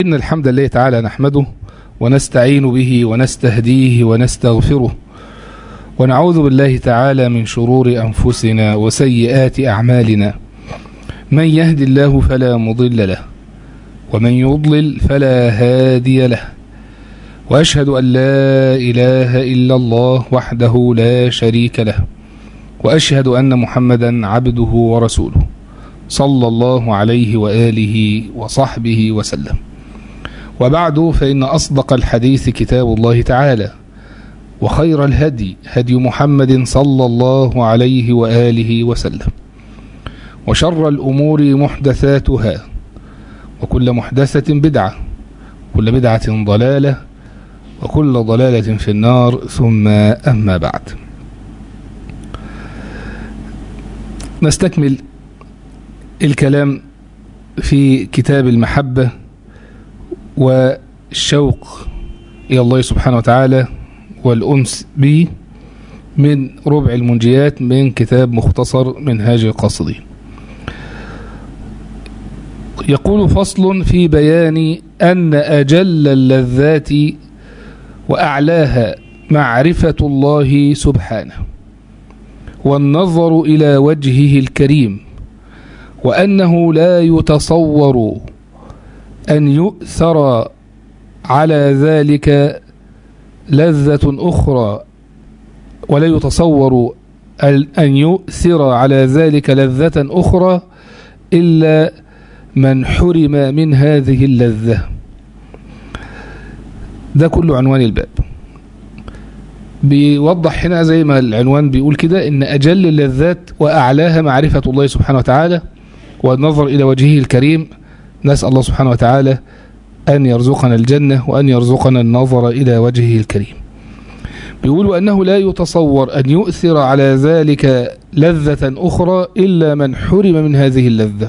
إن الحمد لله تعالى نحمده ونستعين به ونستهديه ونستغفره ونعوذ بالله تعالى من شرور أنفسنا وسيئات أعمالنا من يهد الله فلا مضل له ومن يضلل فلا هادي له وأشهد أن لا إله إلا الله وحده لا شريك له وأشهد أن محمدا عبده ورسوله صلى الله عليه وآله وصحبه وسلم وبعد فإن أصدق الحديث كتاب الله تعالى وخير الهدي هدي محمد صلى الله عليه وآله وسلم وشر الأمور محدثاتها وكل محدثة بدعة كل بدعة ضلالة وكل ضلالة في النار ثم أما بعد نستكمل الكلام في كتاب المحبة والشوق إلى الله سبحانه وتعالى والأنس به من ربع المنجيات من كتاب مختصر منهاج القاصدين يقول فصل في بيان أن أجل اللذات وأعلاها معرفة الله سبحانه والنظر إلى وجهه الكريم وأنه لا يتصور أن يؤثر على ذلك لذة أخرى ولا يتصور أن يؤثر على ذلك لذة أخرى إلا من حرم من هذه اللذة ده كل عنوان الباب بيوضح هنا زي ما العنوان بيقول كده ان اجل اللذات واعلاها معرفة الله سبحانه وتعالى والنظر الى وجهه الكريم نسأل الله سبحانه وتعالى ان يرزقنا الجنة وان يرزقنا النظر الى وجهه الكريم بيقول أنه لا يتصور أن يؤثر على ذلك لذة أخرى إلا من حرم من هذه اللذة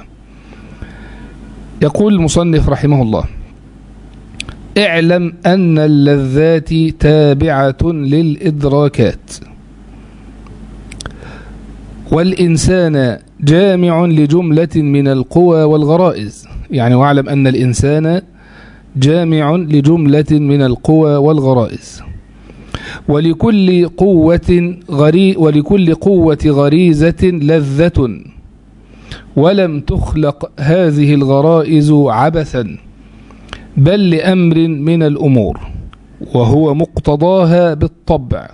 يقول المصنف رحمه الله اعلم أن اللذات تابعة للإدراكات والإنسان جامع لجملة من القوى والغرائز يعني واعلم أن الإنسان جامع لجملة من القوى والغرائز ولكل قوة غري ولكل قوة غريزة لذة ولم تخلق هذه الغرائز عبثا بل لأمر من الأمور وهو مقتضاها بالطبع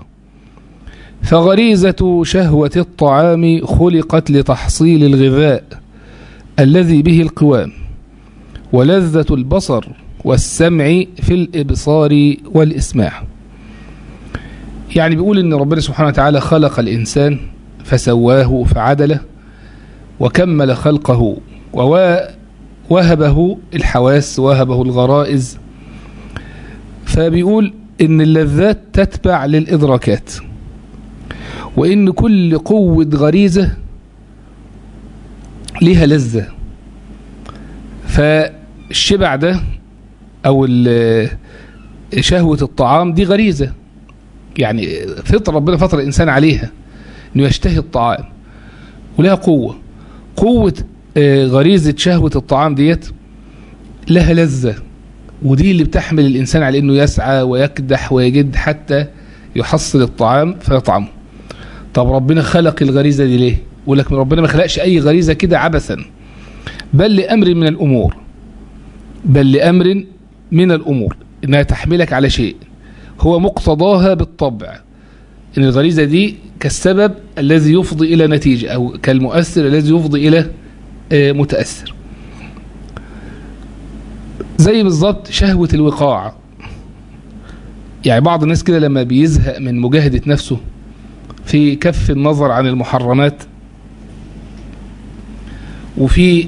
فغريزة شهوة الطعام خلقت لتحصيل الغذاء الذي به القوام ولذة البصر والسمع في الإبصار والإسماع يعني بيقول ان ربنا سبحانه وتعالى خلق الإنسان فسواه فعدله وكمل خلقه ووهبه الحواس وهبه الغرائز فبيقول ان اللذات تتبع للإدراكات وإن كل قوة غريزة لها لذة فالشبع ده أو شهوة الطعام دي غريزة يعني فطر ربنا فطر الإنسان عليها أنه يشتهي الطعام ولها قوة قوة غريزة شهوة الطعام ديت لها لذة ودي اللي بتحمل الإنسان على أنه يسعى ويكدح ويجد حتى يحصل الطعام فيطعمه طب ربنا خلق الغريزة دي ليه يقول لك ربنا ما خلقش أي غريزة كده عبثا بل لأمر من الأمور بل لأمر من الأمور إنها تحملك على شيء هو مقتضاها بالطبع إن الغريزة دي كالسبب الذي يفضي إلى نتيجة أو كالمؤثر الذي يفضي إلى متأثر زي بالظبط شهوة الوقاع يعني بعض الناس كده لما بيزهق من مجاهدة نفسه في كف النظر عن المحرمات وفي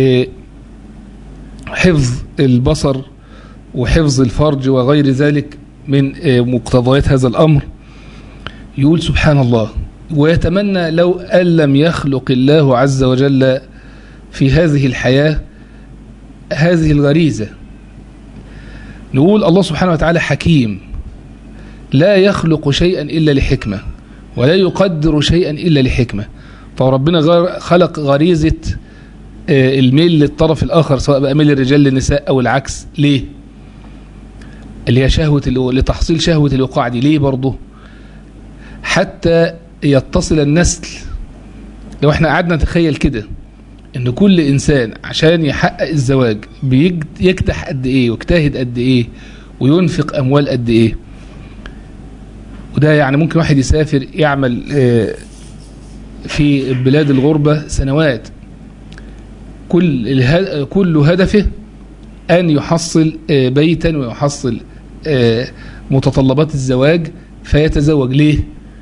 حفظ البصر وحفظ الفرج وغير ذلك من مقتضيات هذا الأمر يقول سبحان الله ويتمنى لو أن لم يخلق الله عز وجل في هذه الحياة هذه الغريزة نقول الله سبحانه وتعالى حكيم لا يخلق شيئا إلا لحكمة ولا يقدر شيئا إلا لحكمة فربنا خلق غريزة آه، الميل للطرف الآخر سواء بقى ميل الرجال للنساء أو العكس ليه اللي هي شهوة الو- لتحصيل شهوة الوقاع دي ليه برضه حتى يتصل النسل لو احنا قعدنا نتخيل كده ان كل انسان عشان يحقق الزواج بيكدح قد ايه ويجتهد قد ايه وينفق اموال قد ايه وده يعني ممكن واحد يسافر يعمل آه، في بلاد الغربة سنوات كل اله- كل هدفه أن يحصل آه، بيتا ويحصل آه، متطلبات الزواج فيتزوج ليه؟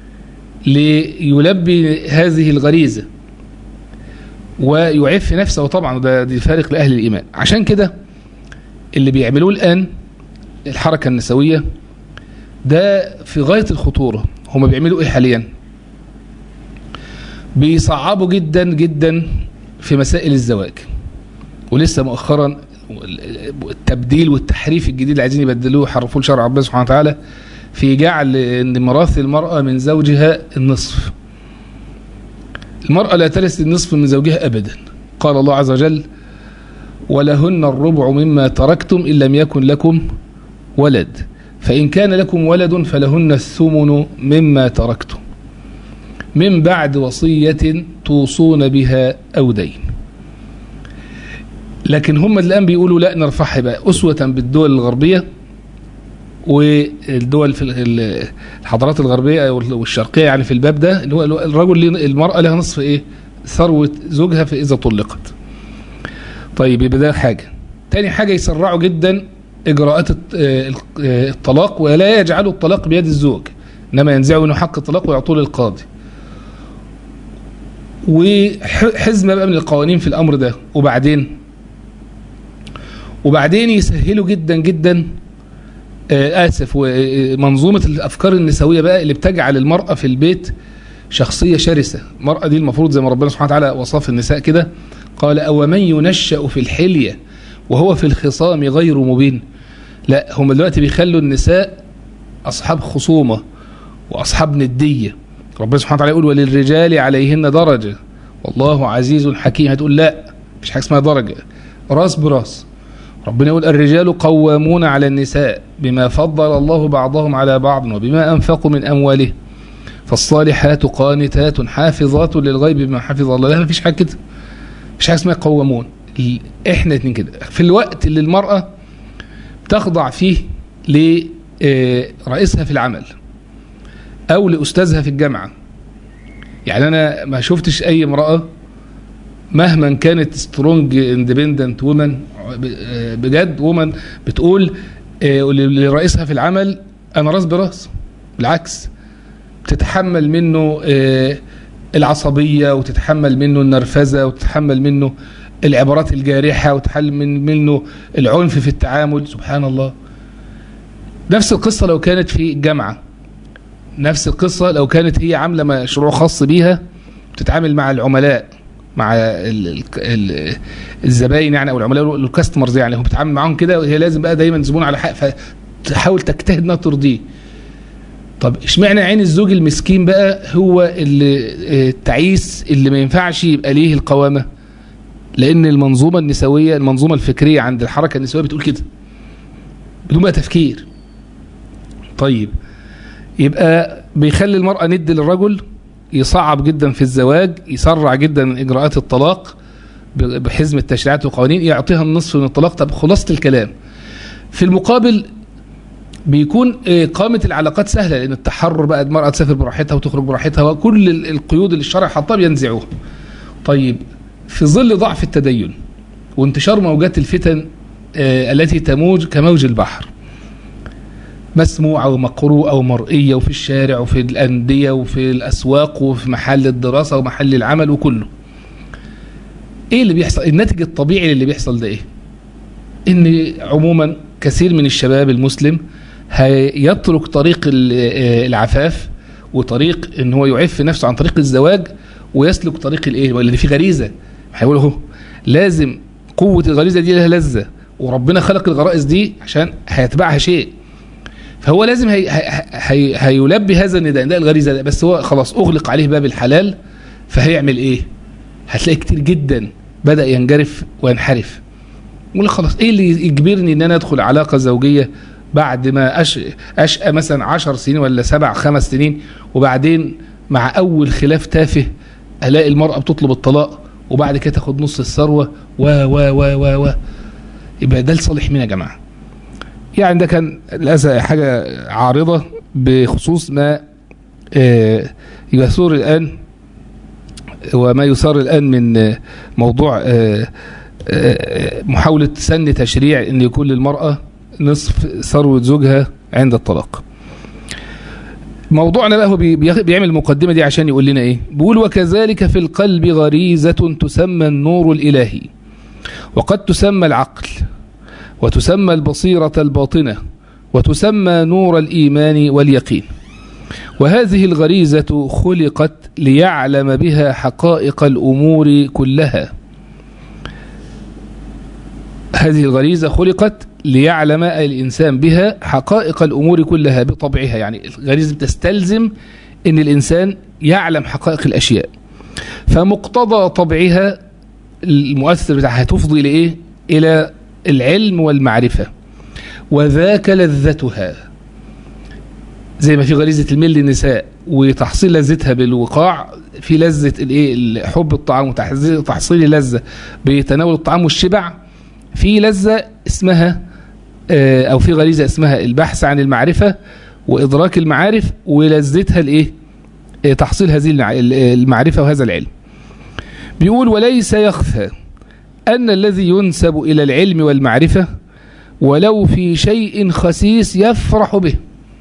ليلبي هذه الغريزة ويعف نفسه طبعا ده دي فارق لأهل الإيمان عشان كده اللي بيعملوه الآن الحركة النسوية ده في غاية الخطورة هما بيعملوا إيه حاليا بيصعبوا جدا جدا في مسائل الزواج ولسه مؤخرا التبديل والتحريف الجديد اللي عايزين يبدلوه يحرفوه لشرع ربنا سبحانه وتعالى في جعل ان ميراث المرأة من زوجها النصف المرأة لا ترث النصف من زوجها أبدا قال الله عز وجل ولهن الربع مما تركتم إن لم يكن لكم ولد فإن كان لكم ولد فلهن الثمن مما تركتم من بعد وصية توصون بها أو دين لكن هم الآن بيقولوا لا نرفعها بقى أسوة بالدول الغربية والدول في ال- الحضارات الغربية والشرقية يعني في الباب ده اللي هو الرجل ليه- المرأة لها نصف إيه ثروة زوجها إذا طلقت طيب يبقى ده حاجة تاني حاجة يسرعوا جدا إجراءات الط- آه، آه، الطلاق ولا يجعلوا الطلاق بيد الزوج إنما ينزعوا منه حق الطلاق ويعطوه للقاضي وحزمة بقى من القوانين في الأمر ده وبعدين وبعدين يسهلوا جدا جدا آه، آسف ومنظومة الأفكار النسوية بقى اللي بتجعل المرأة في البيت شخصية شرسة المرأة دي المفروض زي ما ربنا سبحانه وتعالى وصف النساء كده قال أو من ينشأ في الحلية وهو في الخصام غير مبين لا هم دلوقتي بيخلوا النساء أصحاب خصومة وأصحاب ندية ربنا سبحانه وتعالى يقول وللرجال عليهن درجة والله عزيز حكيم هتقول لا مش حاجة اسمها درجة راس براس ربنا يقول الرجال قوامون على النساء بما فضل الله بعضهم على بعض وبما أنفقوا من أمواله فالصالحات قانتات حافظات للغيب بما حفظ الله لا مفيش حاجة كده مش حاجة اسمها قوامون ال- احنا اتنين كده في الوقت اللي المرأة تخضع فيه لرئيسها في العمل او لاستاذها في الجامعة يعني انا ما شفتش اي امرأة مهما كانت سترونج اندبندنت وومن بجد وومن بتقول آه، لرئيسها في العمل انا راس براس بالعكس تتحمل منه آه، العصبية وتتحمل منه النرفزة وتتحمل منه العبارات الجارحة وتتحمل منه العنف في التعامل سبحان الله نفس القصة لو كانت في الجامعة نفس القصة لو كانت هي عاملة مشروع خاص بيها بتتعامل مع العملاء مع ال ال ال الزباين يعني او العملاء الكاستمرز يعني هو بتتعامل معاهم كده وهي لازم بقى دايما زبون على حق فتحاول تجتهد انها ترضيه طب اشمعنى عين الزوج المسكين بقى هو اللي آه، التعيس اللي ما ينفعش يبقى ليه القوامة لان المنظومة النسوية المنظومة الفكرية عند الحركة النسوية بتقول كده بدون بقى تفكير طيب يبقى بيخلي المرأة ند للرجل يصعب جدا في الزواج يسرع جدا إجراءات الطلاق بحزم التشريعات والقوانين يعطيها النصف من الطلاق طب خلاصة الكلام في المقابل بيكون آه، قامة العلاقات سهلة لأن التحرر بقى المرأة تسافر براحتها وتخرج براحتها وكل ال- القيود اللي الشرع حطها بينزعوها طيب في ظل ضعف التدين وانتشار موجات الفتن آه، التي تموج كموج البحر مسموعة ومقروءة ومرئية وفي الشارع وفي الأندية وفي الأسواق وفي محل الدراسة ومحل العمل وكله ايه اللي بيحصل الناتج الطبيعي اللي بيحصل ده ايه ان عموما كثير من الشباب المسلم هيترك طريق ال- آه، العفاف وطريق ان هو يعف نفسه عن طريق الزواج ويسلك طريق الايه واللي فيه غريزه هيقول اهو لازم قوه الغريزه دي لها لذه وربنا خلق الغرائز دي عشان هيتبعها شيء فهو لازم هي هي هي هيلبي هذا النداء نداء الغريزه ده بس هو خلاص اغلق عليه باب الحلال فهيعمل ايه هتلاقي كتير جدا بدأ ينجرف وينحرف يقول لك خلاص ايه اللي يجبرني ان انا ادخل علاقه زوجيه بعد ما أش... اشقى مثلا عشر سنين ولا سبع خمس سنين وبعدين مع اول خلاف تافه الاقي المراه بتطلب الطلاق وبعد كده تاخد نص الثروه و و و و و يبقى ده لصالح مين يا جماعه؟ يعني ده كان للاسف حاجه عارضه بخصوص ما آه، يثور الان وما يثار الان من آه، موضوع آه، آه، محاولة سن تشريع أن يكون للمرأة نصف ثروة زوجها عند الطلاق موضوعنا بقى هو بي- بيخ- بيعمل المقدمة دي عشان يقول لنا إيه بيقول وكذلك في القلب غريزة تسمى النور الإلهي وقد تسمى العقل وتسمى البصيرة الباطنة وتسمى نور الإيمان واليقين وهذه الغريزة خلقت ليعلم بها حقائق الأمور كلها هذه الغريزة خلقت ليعلم الإنسان بها حقائق الأمور كلها بطبعها يعني الغريزة بتستلزم أن الإنسان يعلم حقائق الأشياء فمقتضى طبعها المؤثر بتاعها تفضي لإيه إلى العلم والمعرفة وذاك لذتها زي ما في غريزة الميل للنساء وتحصيل لذتها بالوقاع في لذة الايه حب الطعام وتحصيل تحصيل لذة بتناول الطعام والشبع في لذة اسمها آه، او في غريزة اسمها البحث عن المعرفة وادراك المعارف ولذتها الايه آه، تحصيل هذه المع- المعرفة وهذا العلم بيقول وليس يخفى ان الذي ينسب الى العلم والمعرفة ولو في شيء خسيس يفرح به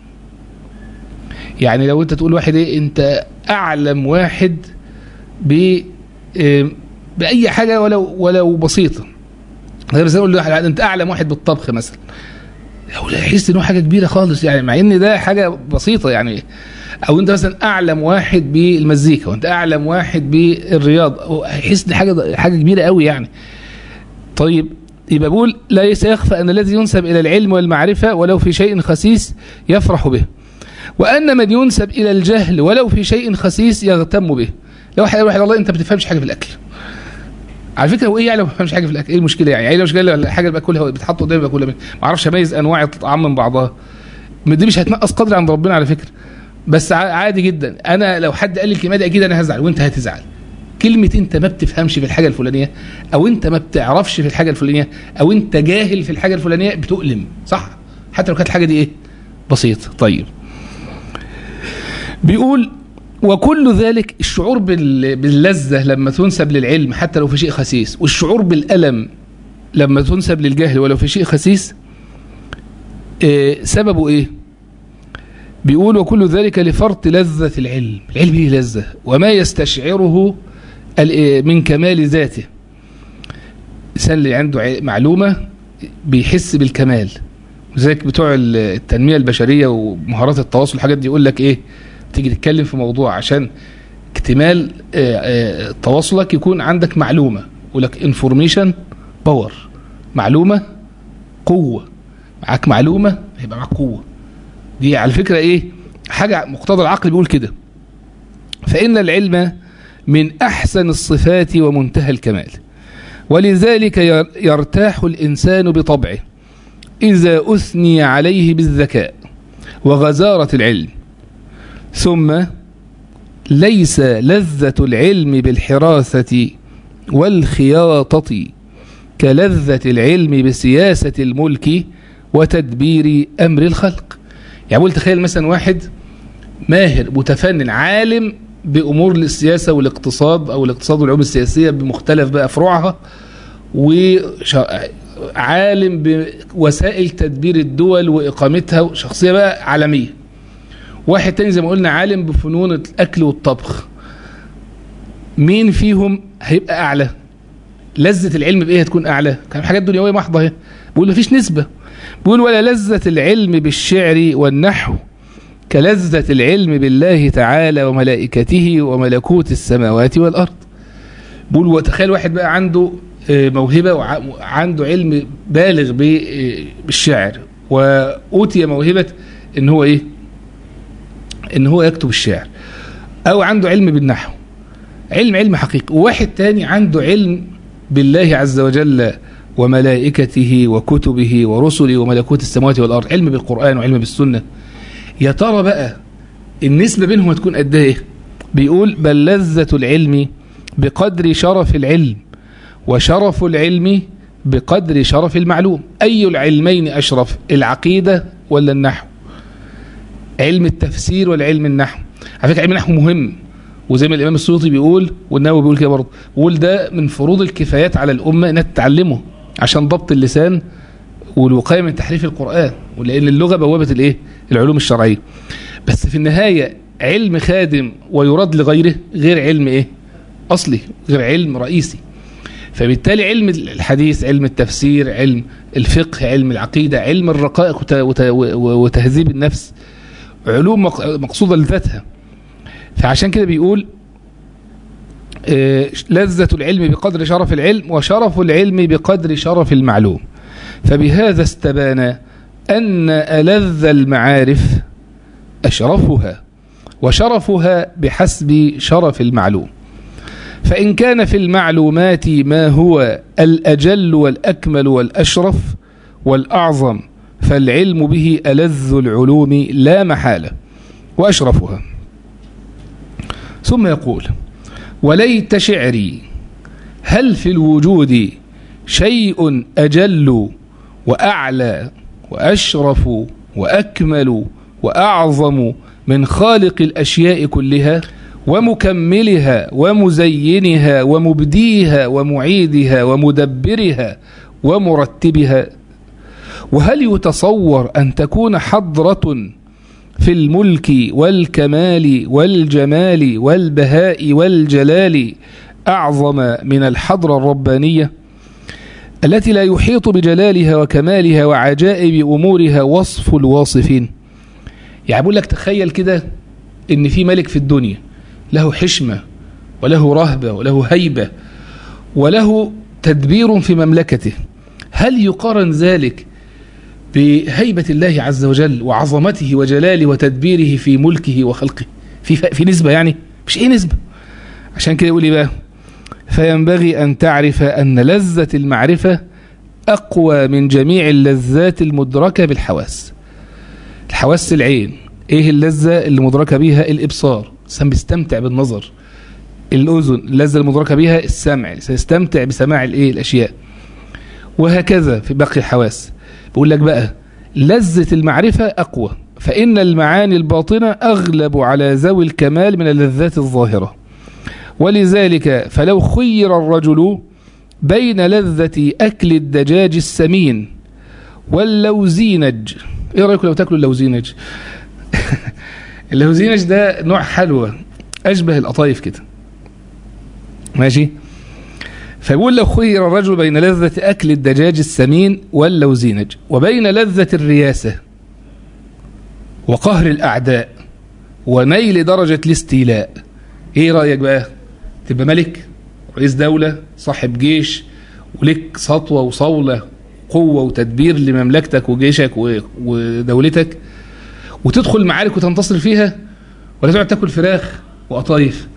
يعني لو انت تقول واحد ايه انت اعلم واحد ب آه، باي حاجه ولو ولو بسيطه غير مثلا اقول له انت اعلم واحد بالطبخ مثلا هو لا يحس ان هو حاجه كبيره خالص يعني مع ان ده حاجه بسيطه يعني او انت مثلا اعلم واحد بالمزيكا وانت اعلم واحد بالرياضه هو هيحس ان حاجه حاجه كبيره قوي يعني طيب يبقى بقول ليس يخفى ان الذي ينسب الى العلم والمعرفه ولو في شيء خسيس يفرح به وان من ينسب الى الجهل ولو في شيء خسيس يغتم به لو واحد واحد والله انت ما بتفهمش حاجه في الاكل على فكره هو ايه يعني ما بفهمش حاجه في الاكل ايه المشكله يعني يعني لو مش قال حاجه اللي باكلها بتحط قدامي باكلها منها. ما اعرفش اميز انواع الطعام من بعضها ما دي مش هتنقص قدر عند ربنا على فكره بس ع- عادي جدا انا لو حد قال لي الكلمه دي اكيد انا هزعل وانت هتزعل كلمه انت ما بتفهمش في الحاجه الفلانيه او انت ما بتعرفش في الحاجه الفلانيه او انت جاهل في الحاجه الفلانيه بتؤلم صح حتى لو كانت الحاجه دي ايه بسيطه طيب بيقول وكل ذلك الشعور بال- باللذة لما تنسب للعلم حتى لو في شيء خسيس والشعور بالألم لما تنسب للجهل ولو في شيء خسيس آه، سببه ايه بيقول وكل ذلك لفرط لذة العلم العلم ليه لذة وما يستشعره ال- من كمال ذاته الإنسان اللي عنده ع- معلومة بيحس بالكمال لذلك بتوع ال- التنمية البشرية ومهارات التواصل الحاجات دي يقول لك ايه تيجي تتكلم في موضوع عشان اكتمال آه، آه، تواصلك يكون عندك معلومة يقول لك انفورميشن باور معلومة قوة معاك معلومة هيبقى معاك قوة دي على فكرة ايه حاجة مقتضى العقل بيقول كده فإن العلم من أحسن الصفات ومنتهى الكمال ولذلك ير- يرتاح الإنسان بطبعه إذا أثني عليه بالذكاء وغزارة العلم ثم ليس لذة العلم بالحراثة والخياطة كلذة العلم بسياسة الملك وتدبير أمر الخلق يعني قلت تخيل مثلا واحد ماهر متفنن عالم بأمور السياسة والاقتصاد أو الاقتصاد والعلوم السياسية بمختلف بقى فروعها وعالم بوسائل تدبير الدول وإقامتها شخصية بقى عالمية واحد تاني زي ما قلنا عالم بفنون الأكل والطبخ مين فيهم هيبقى أعلى لذة العلم بإيه هتكون أعلى كان حاجات دنيوية محضة اهي بيقول مفيش نسبة بيقول ولا لذة العلم بالشعر والنحو كلذة العلم بالله تعالى وملائكته وملكوت السماوات والأرض بيقول وتخيل واحد بقى عنده آه، موهبة وعنده علم بالغ ب- آه، بالشعر وأوتي موهبة إن هو إيه إن هو يكتب الشعر أو عنده علم بالنحو علم علم حقيقي وواحد تاني عنده علم بالله عز وجل وملائكته وكتبه ورسله وملكوت السماوات والأرض علم بالقرآن وعلم بالسنة يا ترى بقى النسبة بينهم هتكون قد ايه بيقول بل لذة العلم بقدر شرف العلم وشرف العلم بقدر شرف المعلوم أي العلمين أشرف العقيدة ولا النحو علم التفسير ولا علم النحو على فكرة علم النحو مهم وزي ما الإمام السيوطي بيقول والنووي بيقول كده برضه بيقول ده من فروض الكفايات على الأمة إنها تتعلمه عشان ضبط اللسان والوقاية من تحريف القرآن ولأن اللغة بوابة الإيه العلوم الشرعية بس في النهاية علم خادم ويراد لغيره غير علم إيه أصلي غير علم رئيسي فبالتالي علم الحديث علم التفسير علم الفقه علم العقيدة علم الرقائق وتهذيب النفس علوم مقصودة لذاتها فعشان كده بيقول لذة العلم بقدر شرف العلم وشرف العلم بقدر شرف المعلوم فبهذا استبان أن ألذ المعارف أشرفها وشرفها بحسب شرف المعلوم فإن كان في المعلومات ما هو الأجل والأكمل والأشرف والأعظم فالعلم به ألذ العلوم لا محالة وأشرفها ثم يقول وليت شعري هل في الوجود شيء أجل وأعلى وأشرف وأكمل وأعظم من خالق الأشياء كلها ومكملها ومزينها ومبديها ومعيدها ومدبرها ومرتبها وهل يتصور أن تكون حضرة في الملك والكمال والجمال والبهاء والجلال أعظم من الحضرة الربانية التي لا يحيط بجلالها وكمالها وعجائب أمورها وصف الواصفين يعني بقول لك تخيل كده ان في ملك في الدنيا له حشمة وله رهبة وله هيبة وله تدبير في مملكته هل يقارن ذلك بهيبة الله عز وجل وعظمته وجلاله وتدبيره في ملكه وخلقه في في نسبة يعني مش ايه نسبة عشان كده يقول لي بقى فينبغي أن تعرف أن لذة المعرفة أقوى من جميع اللذات المدركة بالحواس الحواس العين ايه اللذة اللي مدركة بيها الإبصار الإنسان بيستمتع بالنظر الأذن اللذة المدركة بها السمع سيستمتع بسماع الايه الأشياء وهكذا في باقي الحواس بقول لك بقى لذة المعرفة أقوى فإن المعاني الباطنة أغلب على ذوي الكمال من اللذات الظاهرة ولذلك فلو خير الرجل بين لذة أكل الدجاج السمين واللوزينج ايه رأيكم لو تاكلوا اللوزينج اللوزينج ده نوع حلوى أشبه القطايف كده ماشي فيقول لو خير الرجل بين لذة أكل الدجاج السمين واللوزينج وبين لذة الرياسة وقهر الأعداء ونيل درجة الاستيلاء ايه رأيك بقى تبقى ملك رئيس دولة صاحب جيش ولك سطوة وصولة قوة وتدبير لمملكتك وجيشك ودولتك وتدخل معارك وتنتصر فيها ولا تقعد تاكل فراخ وقطايف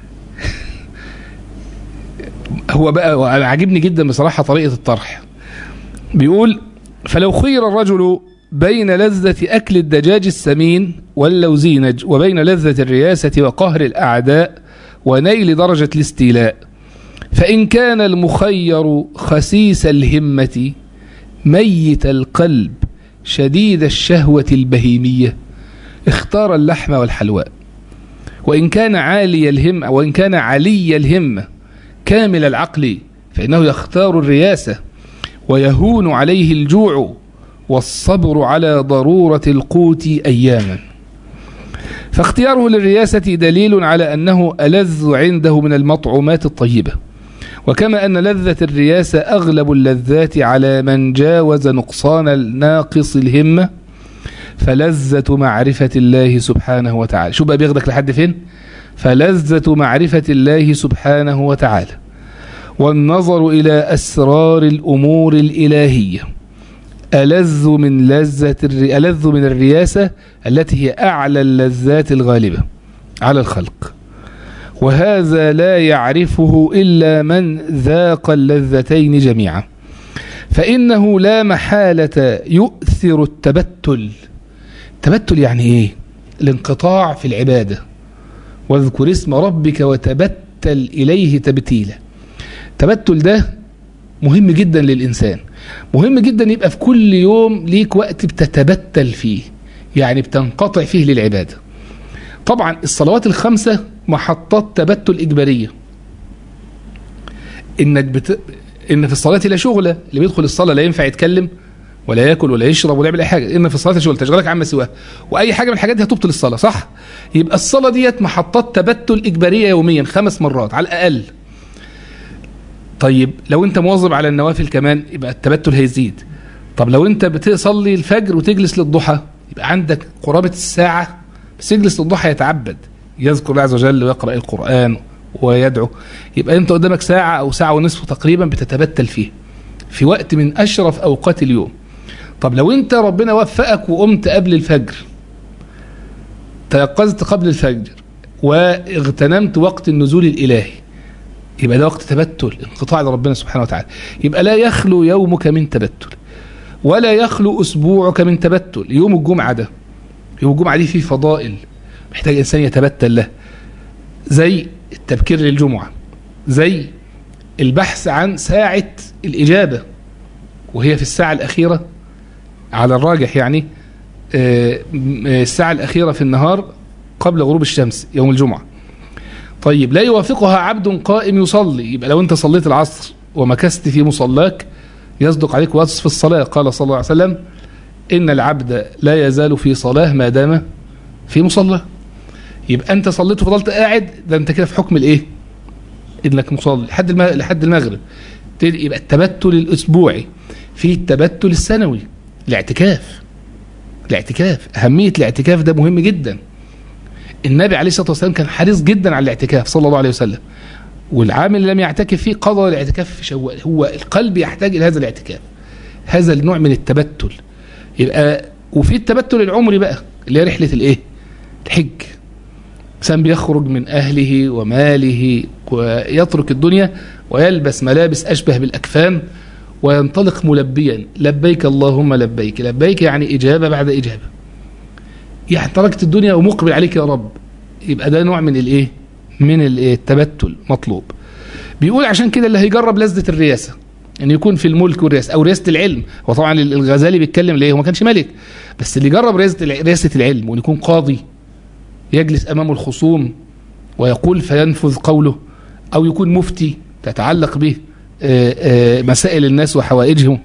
هو بقى عاجبني جدا بصراحة طريقة الطرح بيقول فلو خير الرجل بين لذة أكل الدجاج السمين واللوزينج وبين لذة الرياسة وقهر الأعداء ونيل درجة الاستيلاء فإن كان المخير خسيس الهمة ميت القلب شديد الشهوة البهيمية اختار اللحم والحلواء وإن كان عالي الهمة وإن كان علي الهمة كامل العقل فإنه يختار الرياسة ويهون عليه الجوع والصبر على ضرورة القوت أياما فاختياره للرياسة دليل على أنه ألذ عنده من المطعومات الطيبة وكما أن لذة الرياسة أغلب اللذات على من جاوز نقصان الناقص الهمة فلذة معرفة الله سبحانه وتعالى شو بقى بياخدك لحد فين فلذة معرفة الله سبحانه وتعالى والنظر إلى أسرار الأمور الإلهية ألذ من لذة الري... ألذ من الرياسة التي هي أعلى اللذات الغالبة على الخلق وهذا لا يعرفه إلا من ذاق اللذتين جميعا فإنه لا محالة يؤثر التبتل التبتل يعني إيه الانقطاع في العبادة واذكر اسم ربك وتبتل إليه تبتيلا التبتل ده مهم جدا للإنسان مهم جدا يبقى في كل يوم ليك وقت بتتبتل فيه يعني بتنقطع فيه للعبادة طبعا الصلوات الخمسة محطات تبتل إجبارية إنك بت... إن في الصلاة لا شغلة اللي بيدخل الصلاة لا ينفع يتكلم ولا ياكل ولا يشرب ولا يعمل اي حاجه ان في الصلاه شغل تشغلك عما سواه واي حاجه من الحاجات دي هتبطل الصلاه صح يبقى الصلاه ديت محطات تبتل اجباريه يوميا خمس مرات على الاقل طيب لو انت مواظب على النوافل كمان يبقى التبتل هيزيد طب لو انت بتصلي الفجر وتجلس للضحى يبقى عندك قرابه الساعه بس يجلس للضحى يتعبد يذكر الله عز وجل ويقرا القران ويدعو يبقى انت قدامك ساعه او ساعه ونصف تقريبا بتتبتل فيه في وقت من اشرف اوقات اليوم طب لو انت ربنا وفقك وقمت قبل الفجر تيقظت قبل الفجر واغتنمت وقت النزول الالهي يبقى ده وقت تبتل انقطاع لربنا سبحانه وتعالى يبقى لا يخلو يومك من تبتل ولا يخلو اسبوعك من تبتل يوم الجمعه ده يوم الجمعه دي فيه فضائل محتاج انسان يتبتل له زي التبكير للجمعه زي البحث عن ساعه الاجابه وهي في الساعه الاخيره على الراجح يعني الساعة الأخيرة في النهار قبل غروب الشمس يوم الجمعة طيب لا يوافقها عبد قائم يصلي يبقى لو أنت صليت العصر ومكست في مصلاك يصدق عليك وصف الصلاة قال صلى الله عليه وسلم إن العبد لا يزال في صلاة ما دام في مصلى يبقى أنت صليت وفضلت قاعد ده أنت كده في حكم الإيه إنك مصلي لحد لحد المغرب يبقى التبتل الأسبوعي في التبتل السنوي الاعتكاف الاعتكاف أهمية الاعتكاف ده مهم جدا النبي عليه الصلاة والسلام كان حريص جدا على الاعتكاف صلى الله عليه وسلم والعام اللي لم يعتكف فيه قضى الاعتكاف في شوال هو القلب يحتاج إلى هذا الاعتكاف هذا النوع من التبتل يبقى وفي التبتل العمري بقى اللي هي رحلة الايه الحج إنسان بيخرج من أهله وماله ويترك الدنيا ويلبس ملابس أشبه بالأكفان وينطلق ملبيا لبيك اللهم لبيك لبيك يعني إجابة بعد إجابة يعني تركت الدنيا ومقبل عليك يا رب يبقى ده نوع من الإيه من التبتل مطلوب بيقول عشان كده اللي هيجرب لذة الرياسة ان يكون في الملك والرئاسه او رئاسه العلم هو طبعا الغزالي بيتكلم ليه هو ما كانش ملك بس اللي جرب رئاسه رئاسه العلم وان يكون قاضي يجلس امامه الخصوم ويقول فينفذ قوله او يكون مفتي تتعلق به مسائل الناس وحوائجهم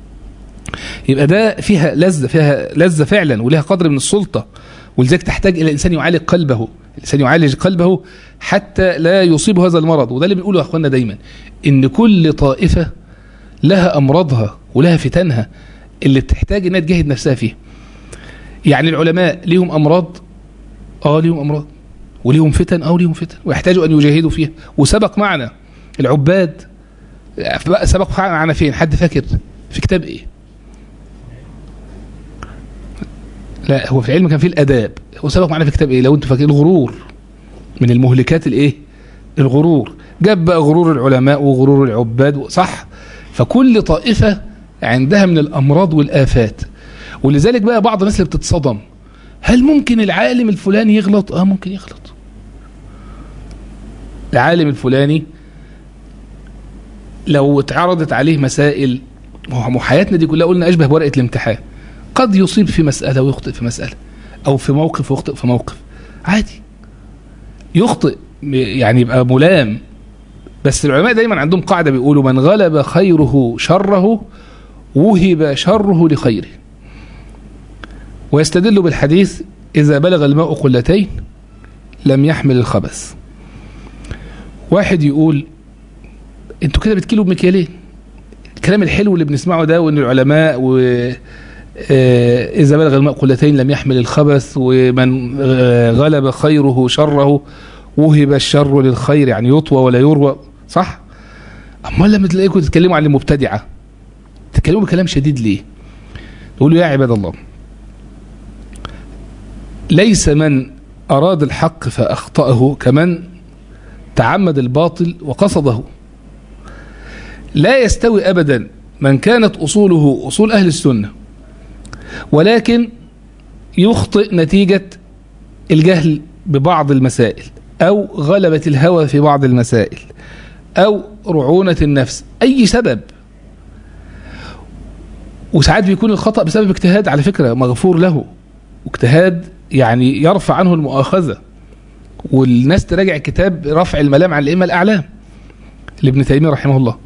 يبقى ده فيها لذة فيها لذة فعلا ولها قدر من السلطة ولذلك تحتاج إلى إنسان يعالج قلبه الإنسان يعالج قلبه حتى لا يصيبه هذا المرض وده اللي بنقوله يا أخوانا دايما إن كل طائفة لها أمراضها ولها فتنها اللي بتحتاج إنها تجاهد نفسها فيها يعني العلماء ليهم أمراض آه ليهم أمراض وليهم فتن آه ليهم فتن ويحتاجوا أن يجاهدوا فيها وسبق معنا العباد سبق معنا فين حد فاكر في كتاب ايه لا هو في العلم كان فيه الاداب هو سبق معنا في كتاب ايه لو انتوا فاكرين الغرور من المهلكات الايه الغرور جاب بقى غرور العلماء وغرور العباد صح فكل طائفة عندها من الامراض والافات ولذلك بقى بعض الناس اللي بتتصدم هل ممكن العالم الفلاني يغلط اه ممكن يغلط العالم الفلاني لو اتعرضت عليه مسائل وحياتنا دي كلها قلنا أشبه بورقة الامتحان قد يصيب في مسألة ويخطئ في مسألة أو في موقف ويخطئ في موقف عادي يخطئ يعني يبقى ملام بس العلماء دايما عندهم قاعدة بيقولوا من غلب خيره شره وهب شره لخيره ويستدل بالحديث إذا بلغ الماء قلتين لم يحمل الخبث واحد يقول انتوا كده بتكيلوا بمكيالين الكلام الحلو اللي بنسمعه ده وان العلماء و إذا بلغ الماء قلتين لم يحمل الخبث ومن غلب خيره شره وهب الشر للخير يعني يطوى ولا يروى صح أما لما تلاقيكم تتكلموا عن المبتدعة تتكلموا بكلام شديد ليه تقولوا يا عباد الله ليس من أراد الحق فأخطأه كمن تعمد الباطل وقصده لا يستوي أبدا من كانت أصوله أصول أهل السنة ولكن يخطئ نتيجة الجهل ببعض المسائل أو غلبة الهوى في بعض المسائل أو رعونة النفس أي سبب وساعات بيكون الخطأ بسبب اجتهاد على فكرة مغفور له واجتهاد يعني يرفع عنه المؤاخذة والناس تراجع كتاب رفع الملام عن الأئمة الأعلام لابن تيمية رحمه الله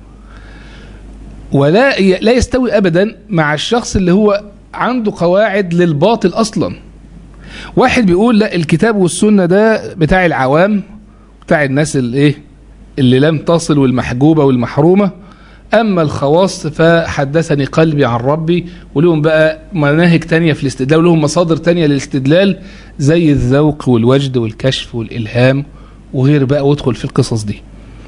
ولا لا يستوي أبدا مع الشخص اللي هو عنده قواعد للباطل أصلا واحد بيقول لا الكتاب والسنة ده بتاع العوام بتاع الناس اللي ايه اللي لم تصل والمحجوبة والمحرومة أما الخواص فحدثني قلبي عن ربي ولهم بقى مناهج تانية في الاستدلال ولهم مصادر تانية للاستدلال زي الذوق والوجد والكشف والإلهام وغير بقى وادخل في القصص دي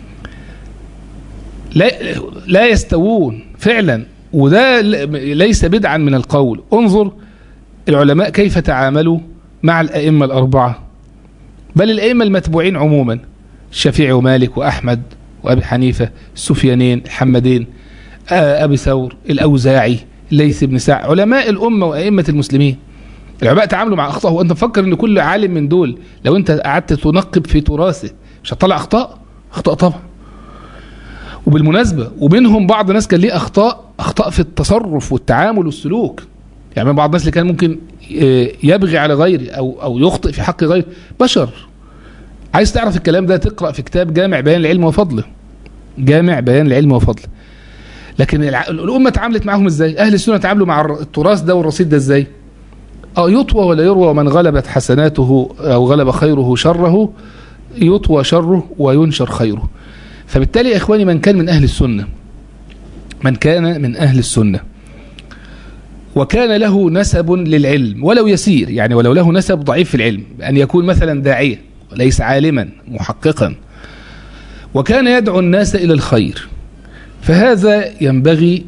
لا, لا يستوون فعلا وده ليس بدعا من القول انظر العلماء كيف تعاملوا مع الأئمة الأربعة بل الأئمة المتبوعين عموما الشافعي ومالك وأحمد وأبي حنيفة السفيانين الحمدين أبي ثور الأوزاعي الليث بن سعد علماء الأمة وأئمة المسلمين العلماء تعاملوا مع أخطاء وأنت مفكر أن كل عالم من دول لو أنت قعدت تنقب في تراثه مش هتطلع أخطاء أخطاء طبعا وبالمناسبة ومنهم بعض الناس كان ليه أخطاء أخطاء في التصرف والتعامل والسلوك يعني من بعض الناس اللي كان ممكن يبغي على غيره أو, أو يخطئ في حق غيره بشر عايز تعرف الكلام ده تقرأ في كتاب جامع بيان العلم وفضله جامع بيان العلم وفضله لكن الأمة تعاملت معهم ازاي أهل السنة تعاملوا مع التراث ده والرصيد ده ازاي اه يطوى ولا يروى ومن غلبت حسناته أو غلب خيره شره يطوى شره وينشر خيره فبالتالي يا إخواني من كان من أهل السنة من كان من أهل السنة وكان له نسب للعلم ولو يسير يعني ولو له نسب ضعيف في العلم أن يكون مثلا داعية وليس عالما محققا وكان يدعو الناس إلى الخير فهذا ينبغي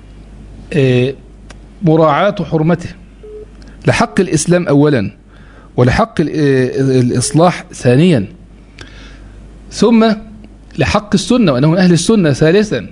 مراعاة حرمته لحق الإسلام أولا ولحق الإصلاح ثانيا ثم لحق السنة وأنه من أهل السنة ثالثا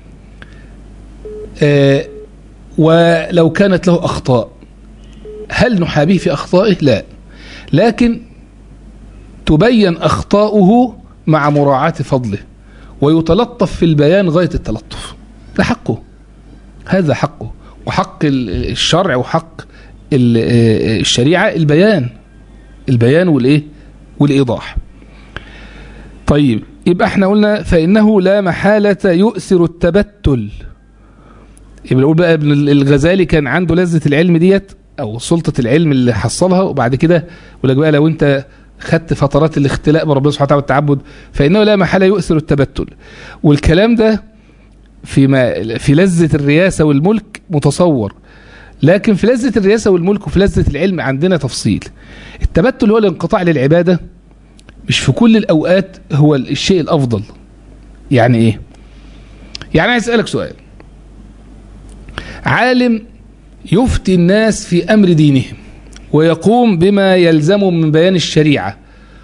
ولو كانت له أخطاء هل نحابيه في أخطائه لا لكن تبين أخطاؤه مع مراعاة فضله ويتلطف في البيان غاية التلطف ده حقه هذا حقه وحق الشرع وحق الشريعة البيان البيان والإيه والإيضاح طيب يبقى احنا قلنا فإنه لا محالة يؤثر التبتل يبقى نقول بقى ابن الغزالي كان عنده لذة العلم ديت أو سلطة العلم اللي حصلها وبعد كده يقول لك بقى لو أنت خدت فترات الاختلاء بربنا سبحانه وتعالى والتعبد فإنه لا محالة يؤثر التبتل والكلام ده في ما في لذة الرياسة والملك متصور لكن في لذة الرياسة والملك وفي لذة العلم عندنا تفصيل التبتل هو الانقطاع للعبادة مش في كل الأوقات هو الشيء الأفضل يعني إيه يعني عايز أسألك سؤال عالم يفتي الناس في أمر دينهم ويقوم بما يلزم من بيان الشريعة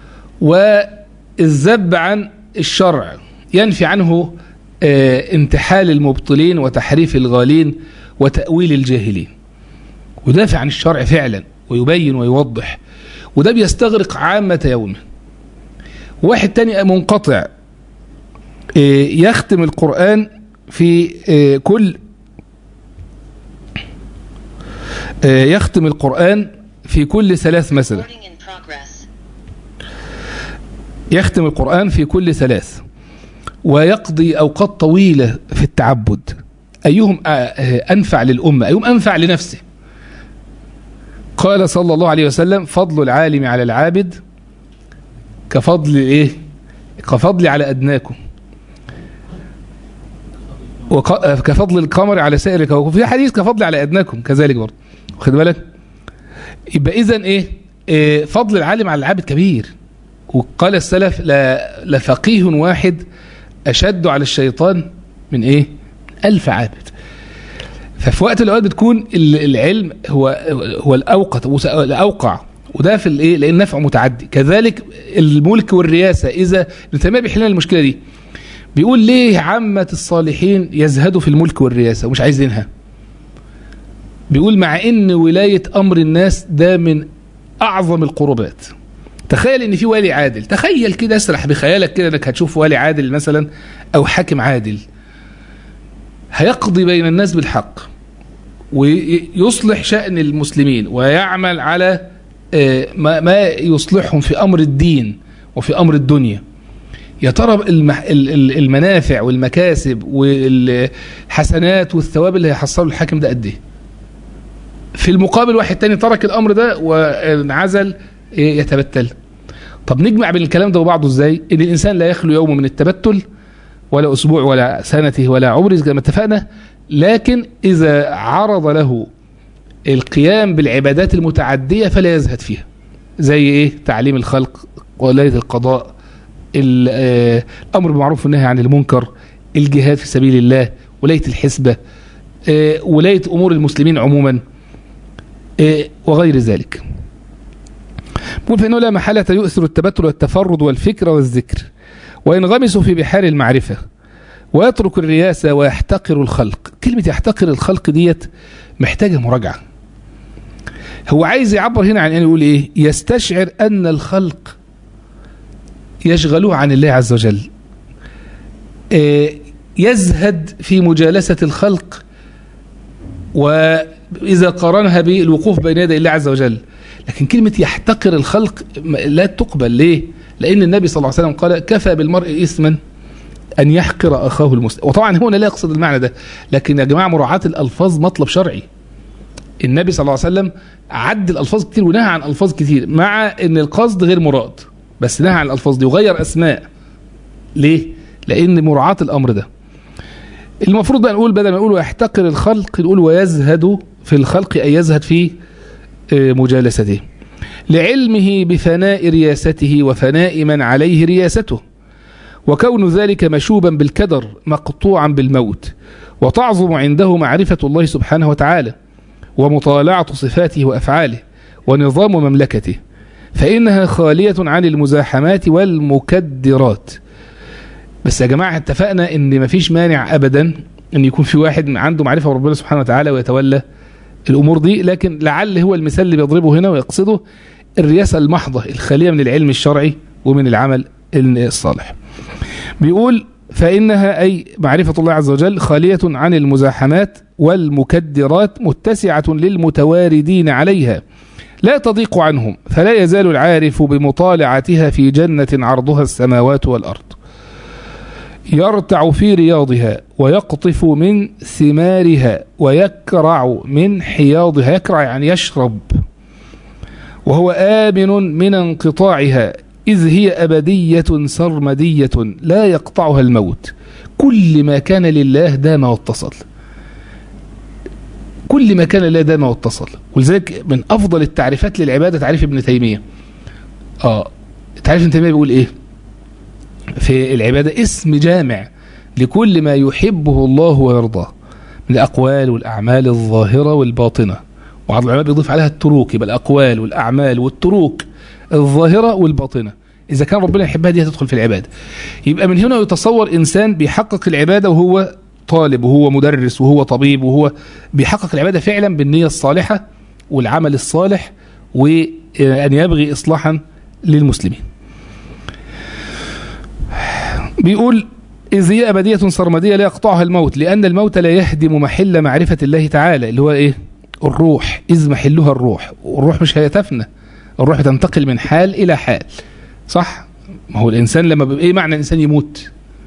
والذب عن الشرع ينفي عنه انتحال المبطلين وتحريف الغالين وتأويل الجاهلين ودافع عن الشرع فعلا ويبين ويوضح وده بيستغرق عامة يومه واحد تاني منقطع يختم القرآن في كل يختم القرآن في كل ثلاث مثلا يختم القرآن في كل ثلاث ويقضي أوقات طويلة في التعبد أيهم أنفع للأمة أيهم أنفع لنفسه قال صلى الله عليه وسلم فضل العالم على العابد كفضل إيه كفضل على أدناكم كفضل القمر على سائر الكواكب في حديث كفضل على أدناكم كذلك برضه واخد بالك يبقى إذا إيه, إيه فضل العالم على العابد كبير وقال السلف لفقيه واحد أشد على الشيطان من إيه ألف عابد ففي وقت الأوقات بتكون العلم هو هو الأوقت الأوقع وده في الايه لان نفع متعدي كذلك الملك والرياسه اذا ابن تيميه بيحل لنا المشكله دي بيقول ليه عامه الصالحين يزهدوا في الملك والرياسه ومش عايزينها بيقول مع ان ولايه امر الناس ده من اعظم القربات تخيل ان في والي عادل تخيل كده اسرح بخيالك كده انك هتشوف والي عادل مثلا او حاكم عادل هيقضي بين الناس بالحق ويصلح شأن المسلمين ويعمل على آه، ما ما يصلحهم في أمر الدين وفي أمر الدنيا يا ترى المح- ال- ال- المنافع والمكاسب والحسنات والثواب اللي هيحصله الحاكم ده قد ايه في المقابل واحد تاني ترك الأمر ده وانعزل آه، يتبتل طب نجمع بين الكلام ده وبعضه ازاي ان الانسان لا يخلو يوم من التبتل ولا اسبوع ولا سنته ولا عمره زي ما اتفقنا لكن اذا عرض له القيام بالعبادات المتعديه فلا يزهد فيها زي ايه تعليم الخلق ولايه القضاء ال- آه، الامر بالمعروف والنهي عن المنكر الجهاد في سبيل الله ولايه الحسبه آه، ولايه امور المسلمين عموما آه، وغير ذلك يقول فإنه لا محالة يؤثر التبتل والتفرد والفكر والذكر وينغمس في بحار المعرفة ويترك الرياسة ويحتقر الخلق كلمة يحتقر الخلق ديت محتاجة مراجعة هو عايز يعبر هنا عن أن يقول إيه يستشعر أن الخلق يشغلوه عن الله عز وجل آه، يزهد في مجالسة الخلق وإذا قارنها بالوقوف بين يدي الله عز وجل لكن كلمة يحتقر الخلق م- لا تقبل ليه لأن النبي صلى الله عليه وسلم قال كفى بالمرء إثما أن يحقر أخاه المسلم وطبعا هنا لا يقصد المعنى ده لكن يا جماعة مراعاة الألفاظ مطلب شرعي النبي صلى الله عليه وسلم عد الألفاظ كتير ونهى عن ألفاظ كتير مع أن القصد غير مراد بس نهى عن الألفاظ دي وغير أسماء ليه؟ لأن مراعاة الأمر ده المفروض بقى نقول بدل ما نقول يحتقر الخلق نقول ويزهد في الخلق أي يزهد في آه، مجالسته لعلمه بفناء رياسته وفناء من عليه رياسته وكون ذلك مشوبا بالكدر مقطوعا بالموت وتعظم عنده معرفة الله سبحانه وتعالى ومطالعة صفاته وأفعاله ونظام مملكته فإنها خالية عن المزاحمات والمكدرات بس يا جماعة اتفقنا ان مفيش مانع ابدا ان يكون في واحد عنده معرفة بربنا سبحانه وتعالى ويتولى الامور دي لكن لعل هو المثال اللي بيضربه هنا ويقصده الرياسة المحضة الخالية من العلم الشرعي ومن العمل الصالح بيقول فإنها أي معرفة الله عز وجل خالية عن المزاحمات والمكدرات متسعة للمتواردين عليها لا تضيق عنهم فلا يزال العارف بمطالعتها في جنة عرضها السماوات والأرض يرتع في رياضها ويقطف من ثمارها ويكرع من حياضها يكرع يعني يشرب وهو آمن من انقطاعها إذ هي أبدية سرمدية لا يقطعها الموت كل ما كان لله دام واتصل كل ما كان لله دام واتصل ولذلك من أفضل التعريفات للعبادة تعريف ابن تيمية آه تعريف ابن تيمية بيقول إيه في العبادة اسم جامع لكل ما يحبه الله ويرضاه من الأقوال والأعمال الظاهرة والباطنة وبعض العلماء بيضيف عليها التروك يبقى الأقوال والأعمال والتروك الظاهرة والباطنة إذا كان ربنا يحبها دي هتدخل في العبادة يبقى من هنا يتصور إنسان بيحقق العبادة وهو طالب وهو مدرس وهو طبيب وهو بيحقق العبادة فعلا بالنية الصالحة والعمل الصالح وأن يبغي إصلاحا للمسلمين بيقول إذ هي أبدية سرمدية لا يقطعها الموت لأن الموت لا يهدم محل معرفة الله تعالى اللي هو إيه الروح إذ محلها الروح والروح مش هيتفنى الروح بتنتقل من حال إلى حال صح ما هو الإنسان لما بيبقى إيه معنى الإنسان يموت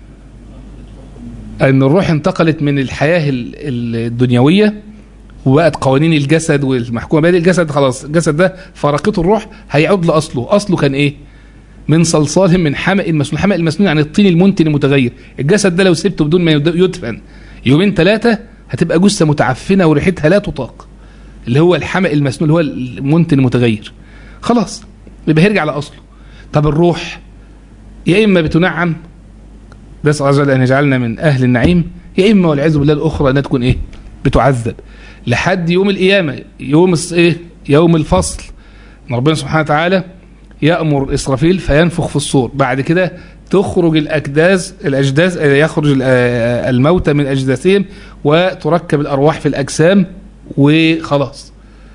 أن الروح انتقلت من الحياة الدنيوية وبقت قوانين الجسد والمحكومة بهذه الجسد خلاص الجسد ده فرقته الروح هيعود لأصله أصله كان إيه من صلصال من حمأ المسنون حمأ المسنون يعني الطين المنتن المتغير الجسد ده لو سبته بدون ما يدفن يومين ثلاثة هتبقى جثة متعفنة وريحتها لا تطاق اللي هو الحمأ المسنون اللي هو المنتن المتغير خلاص يبقى هيرجع لأصله طب الروح يا إما بتنعم نسأل الله أن يجعلنا من أهل النعيم يا إما والعياذ بالله الأخرى أنها تكون إيه بتعذب لحد يوم القيامة يوم إيه يوم الفصل ربنا سبحانه وتعالى يأمر إسرافيل فينفخ في الصور بعد كده تخرج الأجداز الأجداز يخرج الموتى من أجداثهم وتركب الأرواح في الأجسام وخلاص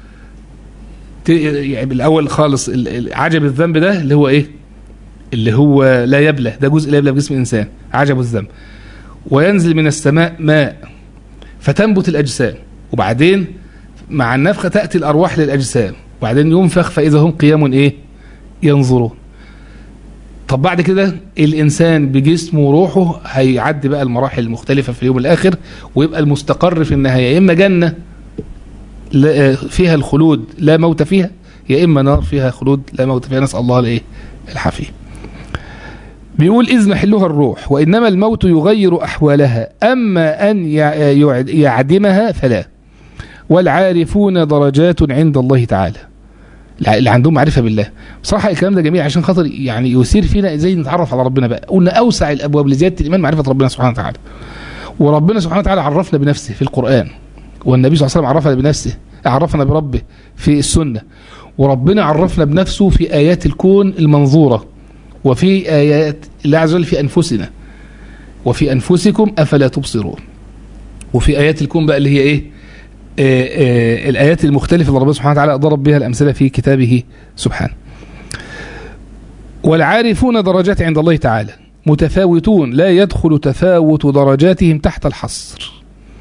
يعني الأول خالص عجب الذنب ده اللي هو إيه اللي هو لا يبلى ده جزء لا يبلى في جسم الإنسان عجب الذنب وينزل من السماء ماء فتنبت الأجسام وبعدين مع النفخة تأتي الأرواح للأجسام وبعدين ينفخ فإذا هم قيام إيه ينظرون طب بعد كده الإنسان بجسمه وروحه هيعدي بقى المراحل المختلفة في اليوم الآخر ويبقى المستقر في النهاية يا إما جنة فيها الخلود لا موت فيها يا إما نار فيها خلود لا موت فيها نسأل الله الإيه الحفيظ بيقول إذ محلها الروح وإنما الموت يغير أحوالها أما أن يعدمها فلا والعارفون درجات عند الله تعالى اللي عندهم معرفة بالله بصراحة الكلام ده جميل عشان خاطر يعني يثير فينا ازاي نتعرف على ربنا بقى قلنا أوسع الأبواب لزيادة الإيمان معرفة ربنا سبحانه وتعالى وربنا سبحانه وتعالى عرفنا بنفسه في القرآن والنبي صلى الله عليه وسلم عرفنا بنفسه عرفنا بربه في السنة وربنا عرفنا بنفسه في آيات الكون المنظورة وفي آيات الله عز وجل في أنفسنا وفي أنفسكم أفلا تبصرون وفي آيات الكون بقى اللي هي إيه آآ آآ الآيات المختلفة اللي ربنا سبحانه وتعالى ضرب بها الأمثلة في كتابه سبحانه والعارفون درجات عند الله تعالى متفاوتون لا يدخل تفاوت درجاتهم تحت الحصر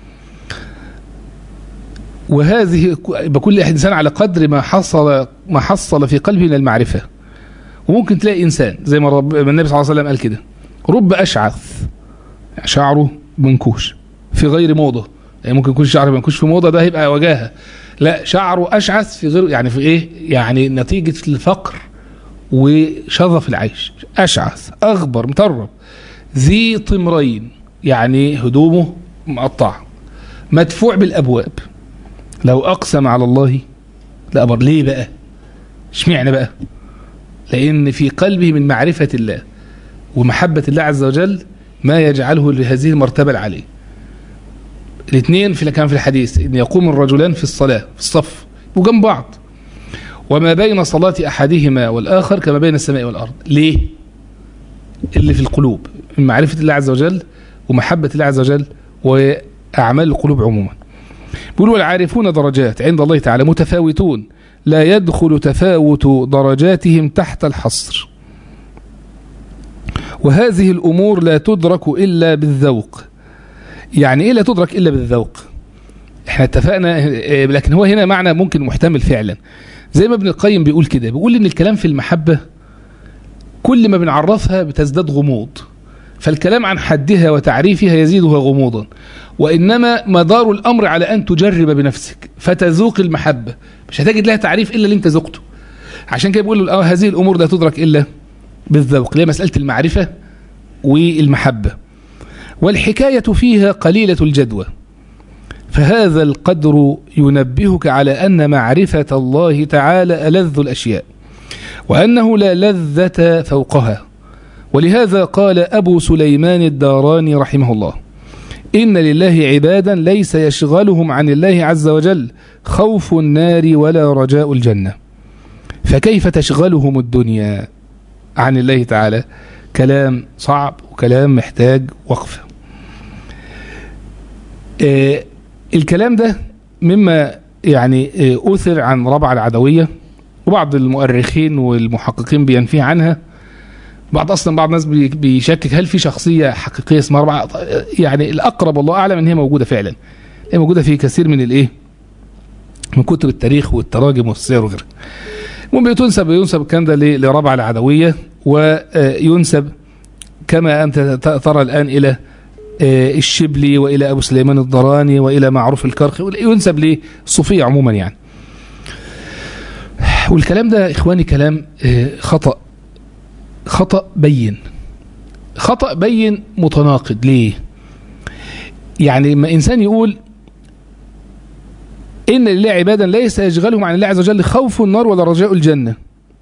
وهذه بكل إنسان على قدر ما حصل ما حصل في قلبه من المعرفة وممكن تلاقي إنسان زي ما رب النبي صلى الله عليه وسلم قال كده رب أشعث شعره منكوش في غير موضة يعني ممكن يكون شعره منكوش في موضة ده هيبقى وجاهة لا شعره أشعث في غير يعني في إيه يعني نتيجة الفقر وشظف العيش أشعث أغبر مطرب ذي طمرين يعني هدومه مقطعة مدفوع بالأبواب لو أقسم على الله لأبر ليه بقى اشمعنى بقى لأن في قلبه من معرفة الله ومحبة الله عز وجل ما يجعله لهذه المرتبة العالية الاثنين في كان في الحديث ان يقوم الرجلان في الصلاة في الصف وجنب بعض وما بين صلاة أحدهما والآخر كما بين السماء والأرض ليه اللي في القلوب من معرفة الله عز وجل ومحبة الله عز وجل وأعمال القلوب عموما بيقولوا العارفون درجات عند الله تعالى متفاوتون لا يدخل تفاوت درجاتهم تحت الحصر وهذه الأمور لا تدرك إلا بالذوق يعني إيه لا تدرك إلا بالذوق احنا اتفقنا لكن هو هنا معنى ممكن محتمل فعلا زي ما ابن القيم بيقول كده بيقول ان الكلام في المحبة كل ما بنعرفها بتزداد غموض فالكلام عن حدها وتعريفها يزيدها غموضا وإنما مدار الأمر على أن تجرب بنفسك فتذوق المحبة مش هتجد لها تعريف إلا اللي انت ذقته عشان كده بيقول هذه الأمور لا تدرك إلا بالذوق اللي هي مسألة المعرفة والمحبة والحكاية فيها قليلة الجدوى فهذا القدر ينبهك على أن معرفة الله تعالى ألذ الأشياء وأنه لا لذة فوقها ولهذا قال أبو سليمان الداراني رحمه الله إن لله عبادا ليس يشغلهم عن الله عز وجل خوف النار ولا رجاء الجنة فكيف تشغلهم الدنيا عن الله تعالى كلام صعب وكلام محتاج وقفة آه الكلام ده مما يعني آه أثر عن ربع العدوية وبعض المؤرخين والمحققين بينفيه عنها بعض اصلا بعض الناس بيشكك هل في شخصيه حقيقيه اسمها ربع يعني الاقرب والله اعلم ان هي موجوده فعلا هي موجوده في كثير من الايه من كتب التاريخ والتراجم والسير وغيرها المهم تنسب ينسب الكلام ده لربع العدويه وينسب كما انت ترى الان الى الشبلي والى ابو سليمان الضراني والى معروف الكرخي ينسب للصوفيه عموما يعني والكلام ده اخواني كلام خطأ خطأ بين خطأ بين متناقض ليه يعني لما إنسان يقول إن لله عبادا ليس يشغلهم عن الله عز وجل خوف النار ولا رجاء الجنة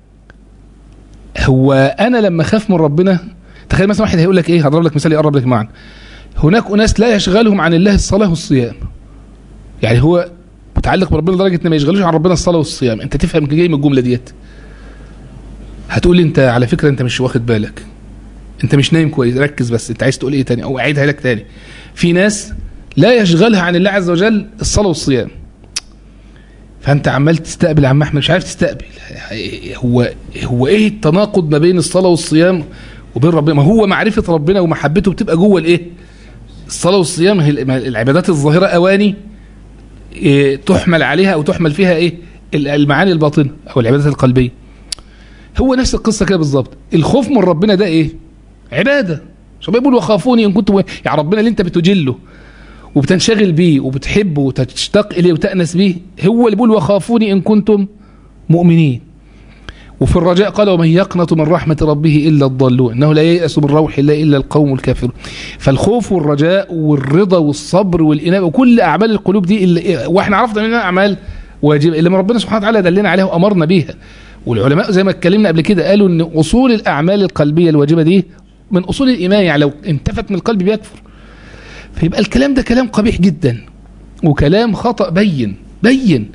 هو أنا لما خاف من ربنا تخيل مثلا واحد هيقول لك إيه هضرب لك مثال يقرب لك معنا هناك أناس لا يشغلهم عن الله الصلاة والصيام يعني هو متعلق بربنا لدرجه ان ما يشغلوش عن ربنا الصلاه والصيام انت تفهم جاي من الجمله ديت هتقول لي انت على فكره انت مش واخد بالك انت مش نايم كويس ركز بس انت عايز تقول ايه تاني او اعيدها لك تاني في ناس لا يشغلها عن الله عز وجل الصلاه والصيام فانت عمال تستقبل يا عم احمد مش عارف تستقبل هو هو ايه التناقض ما بين الصلاه والصيام وبين ربنا ما هو معرفه ربنا ومحبته بتبقى جوه الايه الصلاه والصيام هي العبادات الظاهره اواني إيه تحمل عليها او تحمل فيها ايه المعاني الباطنه او العبادات القلبيه هو نفس القصه كده بالظبط الخوف من ربنا ده ايه عباده شو بيقول وخافوني ان كنتم يعني ربنا اللي انت بتجله وبتنشغل بيه وبتحبه وتشتاق اليه وتأنس بيه هو اللي بيقول وخافوني ان كنتم مؤمنين وفي الرجاء قال ومن يقنط من رحمة ربه إلا الضالون إنه لا ييأس من روح الله إلا القوم الكافرون فالخوف والرجاء والرضا والصبر والإنابة وكل أعمال القلوب دي اللي وإحنا عرفنا منها أعمال واجبة اللي ربنا سبحانه وتعالى دلنا عليها وأمرنا بيها والعلماء زي ما اتكلمنا قبل كده قالوا ان اصول الاعمال القلبيه الواجبه دي من اصول الايمان يعني لو انتفت من القلب بيكفر فيبقى الكلام ده كلام قبيح جدا وكلام خطا بين بين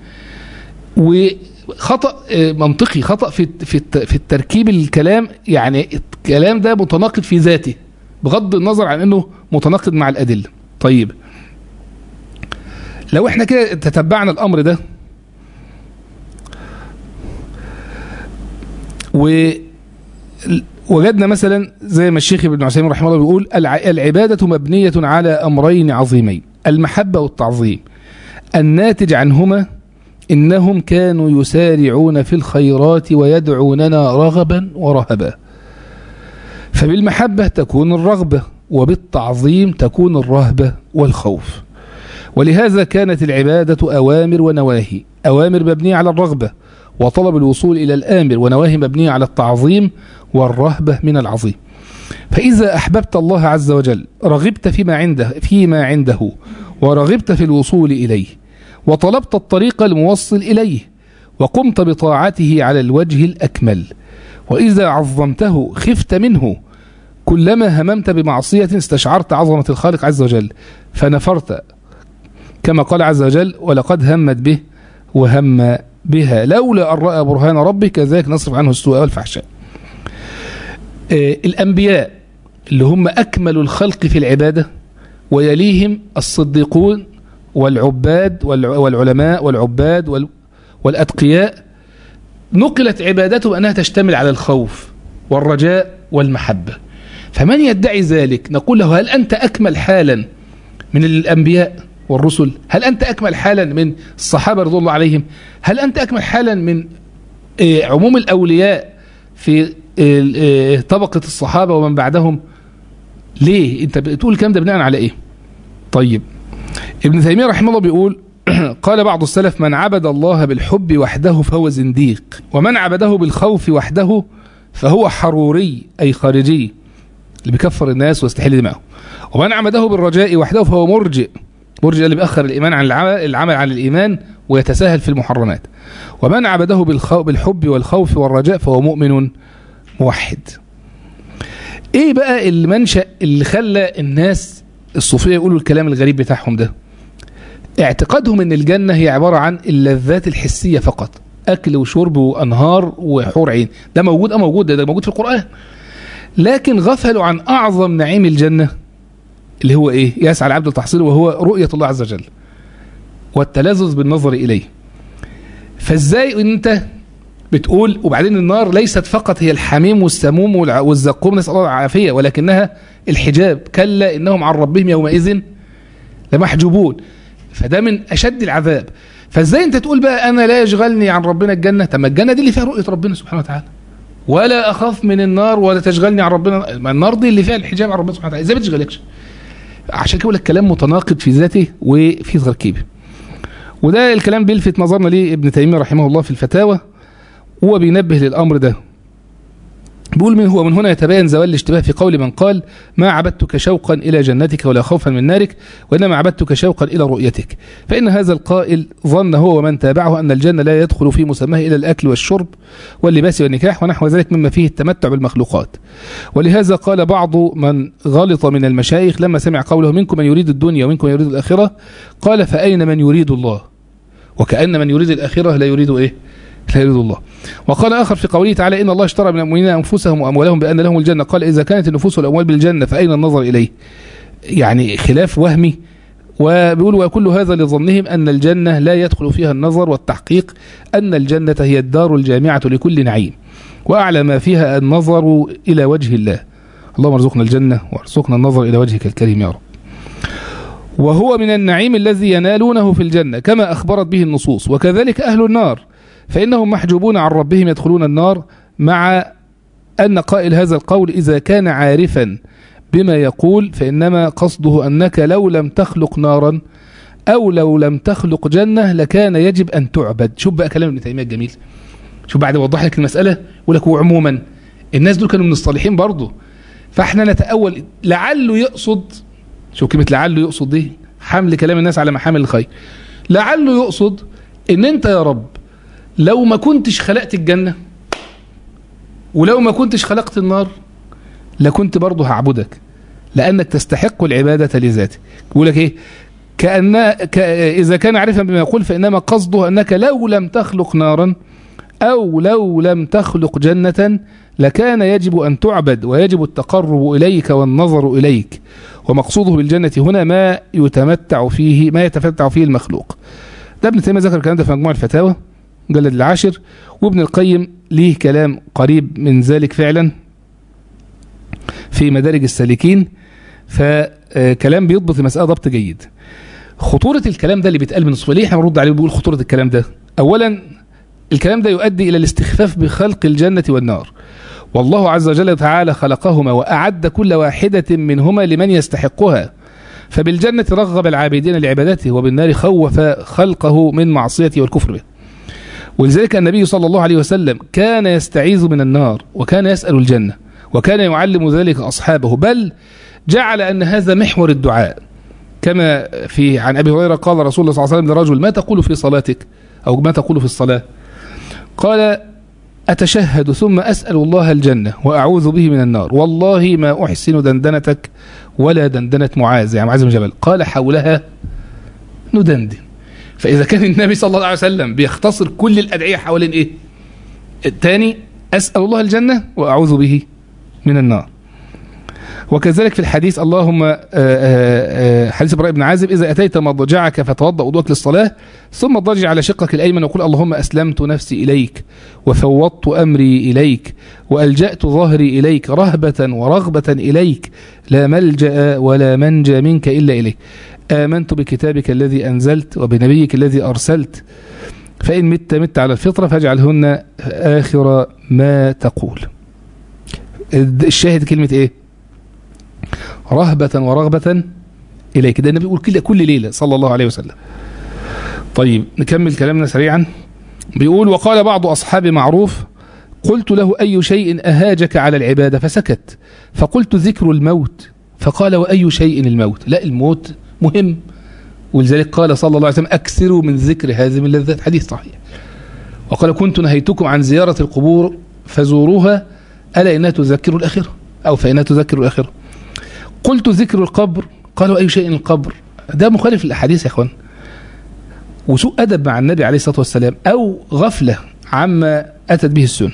وخطا منطقي خطا في في في التركيب الكلام يعني الكلام ده متناقض في ذاته بغض النظر عن انه متناقض مع الادله طيب لو احنا كده تتبعنا الامر ده ووجدنا مثلا زي ما الشيخ ابن عثيمين رحمه الله بيقول العبادة مبنية على أمرين عظيمين المحبة والتعظيم الناتج عنهما إنهم كانوا يسارعون في الخيرات ويدعوننا رغبا ورهبا فبالمحبة تكون الرغبة وبالتعظيم تكون الرهبة والخوف ولهذا كانت العبادة أوامر ونواهي أوامر مبنية على الرغبة وطلب الوصول إلى الآمر ونواهي مبنية على التعظيم والرهبة من العظيم فإذا أحببت الله عز وجل رغبت فيما عنده فيما عنده ورغبت في الوصول إليه وطلبت الطريق الموصل إليه وقمت بطاعته على الوجه الأكمل وإذا عظمته خفت منه كلما هممت بمعصية استشعرت عظمة الخالق عز وجل فنفرت كما قال عز وجل ولقد همت به وهم بها لولا أن رأى برهان ربه كذلك نصرف عنه السوء والفحشاء آه الأنبياء اللي هم أكمل الخلق في العبادة ويليهم الصديقون والعباد والعلماء والعباد والأتقياء نقلت عبادتهم أنها تشتمل على الخوف والرجاء والمحبة فمن يدعي ذلك نقول له هل أنت أكمل حالا من الأنبياء والرسل هل أنت أكمل حالا من الصحابة رضي الله عليهم هل أنت أكمل حالا من عموم الأولياء في طبقة الصحابة ومن بعدهم ليه أنت بتقول الكلام ده بناء على إيه طيب ابن تيمية رحمه الله بيقول قال بعض السلف من عبد الله بالحب وحده فهو زنديق ومن عبده بالخوف وحده فهو حروري أي خارجي اللي بيكفر الناس ويستحل دماءهم ومن عبده بالرجاء وحده فهو مرجئ مرجئ اللي بيأخر الإيمان عن العمل, العمل عن الإيمان ويتساهل في المحرمات ومن عبده بالحب والخوف والرجاء فهو مؤمن موحد ايه بقى المنشأ اللي خلى الناس الصوفية يقولوا الكلام الغريب بتاعهم ده اعتقادهم ان الجنة هي عبارة عن اللذات الحسية فقط اكل وشرب وانهار وحور عين ده موجود اه موجود ده, ده موجود في القرآن لكن غفلوا عن اعظم نعيم الجنة اللي هو ايه يسعى العبد لتحصيله وهو رؤية الله عز وجل والتلذذ بالنظر اليه فازاي انت بتقول وبعدين النار ليست فقط هي الحميم والسموم والزقوم نسأل الله العافية ولكنها الحجاب كلا إنهم عن ربهم يومئذ لمحجوبون فده من أشد العذاب فازاي انت تقول بقى أنا لا يشغلني عن ربنا الجنة طب الجنة دي اللي فيها رؤية ربنا سبحانه وتعالى ولا أخاف من النار ولا تشغلني عن ربنا ما النار دي اللي فيها الحجاب عن ربنا سبحانه وتعالى ازاي ما تشغلكش عشان كده الكلام متناقض في ذاته وفي تركيبه وده الكلام بيلفت نظرنا ليه ابن تيمية رحمه الله في الفتاوى هو بينبه للأمر ده بيقول من هو من هنا يتبين زوال الاشتباه في قول من قال ما عبدتك شوقا إلى جنتك ولا خوفا من نارك وإنما عبدتك شوقا إلى رؤيتك فإن هذا القائل ظن هو ومن تابعه أن الجنة لا يدخل في مسماه إلى الأكل والشرب واللباس والنكاح ونحو ذلك مما فيه التمتع بالمخلوقات ولهذا قال بعض من غلط من المشايخ لما سمع قوله منكم من يريد الدنيا ومنكم من يريد الآخرة قال فأين من يريد الله وكأن من يريد الآخرة لا يريد إيه لا يريد الله وقال آخر في قوله تعالى إن الله اشترى من المؤمنين أنفسهم وأموالهم بأن لهم الجنة قال إذا كانت النفوس والأموال بالجنة فأين النظر إليه يعني خلاف وهمي وبيقول وكل هذا لظنهم أن الجنة لا يدخل فيها النظر والتحقيق أن الجنة هي الدار الجامعة لكل نعيم وأعلى ما فيها النظر إلى وجه الله اللهم ارزقنا الجنة وارزقنا النظر إلى وجهك الكريم يا رب وهو من النعيم الذي ينالونه في الجنة كما أخبرت به النصوص وكذلك أهل النار فإنهم محجوبون عن ربهم يدخلون النار مع أن قائل هذا القول إذا كان عارفا بما يقول فإنما قصده أنك لو لم تخلق نارا أو لو لم تخلق جنة لكان يجب أن تعبد شوف بقى كلام ابن تيمية الجميل شوف بعد وضح لك المسألة يقول لك وعموما الناس دول كانوا من الصالحين برضه فاحنا نتأول لعله يقصد شوف كلمة لعله يقصد دي حمل كلام الناس على محامل الخير لعله يقصد ان انت يا رب لو ما كنتش خلقت الجنة ولو ما كنتش خلقت النار لكنت برضه هعبدك لأنك تستحق العبادة لذاتك يقول لك إيه كأن ك... إذا كان عارفا بما يقول فإنما قصده أنك لو لم تخلق نارا أو لو لم تخلق جنة لكان يجب أن تعبد ويجب التقرب إليك والنظر إليك ومقصوده بالجنة هنا ما يتمتع فيه ما يتمتع فيه المخلوق ده ابن تيمية ذكر الكلام ده في مجموع الفتاوى مجلد العاشر وابن القيم ليه كلام قريب من ذلك فعلا في مدارج السالكين فكلام بيضبط المسألة ضبط جيد خطورة الكلام ده اللي بيتقال من الصفة ليه احنا بنرد عليه بيقول خطورة الكلام ده أولا الكلام ده يؤدي إلى الاستخفاف بخلق الجنة والنار والله عز وجل تعالى خلقهما وأعد كل واحدة منهما لمن يستحقها فبالجنة رغب العابدين لعبادته وبالنار خوف خلقه من معصيته والكفر به ولذلك النبي صلى الله عليه وسلم كان يستعيذ من النار وكان يسأل الجنة وكان يعلم ذلك أصحابه بل جعل أن هذا محور الدعاء كما في عن أبي هريرة قال رسول الله صلى الله عليه وسلم لرجل ما تقول في صلاتك أو ما تقول في الصلاة قال أتشهد ثم أسأل الله الجنة وأعوذ به من النار والله ما أحسن دندنتك ولا دندنة معاذ يعني معاذ بن جبل قال حولها ندندن فإذا كان النبي صلى الله عليه وسلم بيختصر كل الأدعية حوالين إيه الثاني أسأل الله الجنة وأعوذ به من النار وكذلك في الحديث اللهم آآ آآ حديث ابراهيم بن عازب إذا أتيت مضجعك فتوضأ وضوءك للصلاة ثم اضطجع على شقك الأيمن وقل اللهم أسلمت نفسي إليك وفوضت أمري إليك وألجأت ظهري إليك رهبة ورغبة إليك لا ملجأ ولا منجى منك إلا إليك آمنت بكتابك الذي أنزلت وبنبيك الذي أرسلت فإن مت مت على الفطرة فاجعلهن آخر ما تقول الشاهد كلمة إيه رهبة ورغبة إليك ده النبي يقول كل كل ليلة صلى الله عليه وسلم طيب نكمل كلامنا سريعا بيقول وقال بعض أصحاب معروف قلت له أي شيء أهاجك على العبادة فسكت فقلت ذكر الموت فقال وأي شيء الموت لا الموت مهم ولذلك قال صلى الله عليه وسلم أكثروا من ذكر هذه من اللذات حديث صحيح وقال كنت نهيتكم عن زيارة القبور فزوروها ألا إنها تذكر الآخرة أو فإنها تذكر الآخرة قلت ذكر القبر قالوا أي شيء القبر ده مخالف للأحاديث يا أخوان وسوء أدب مع النبي عليه الصلاة والسلام أو غفلة عما أتت به السنة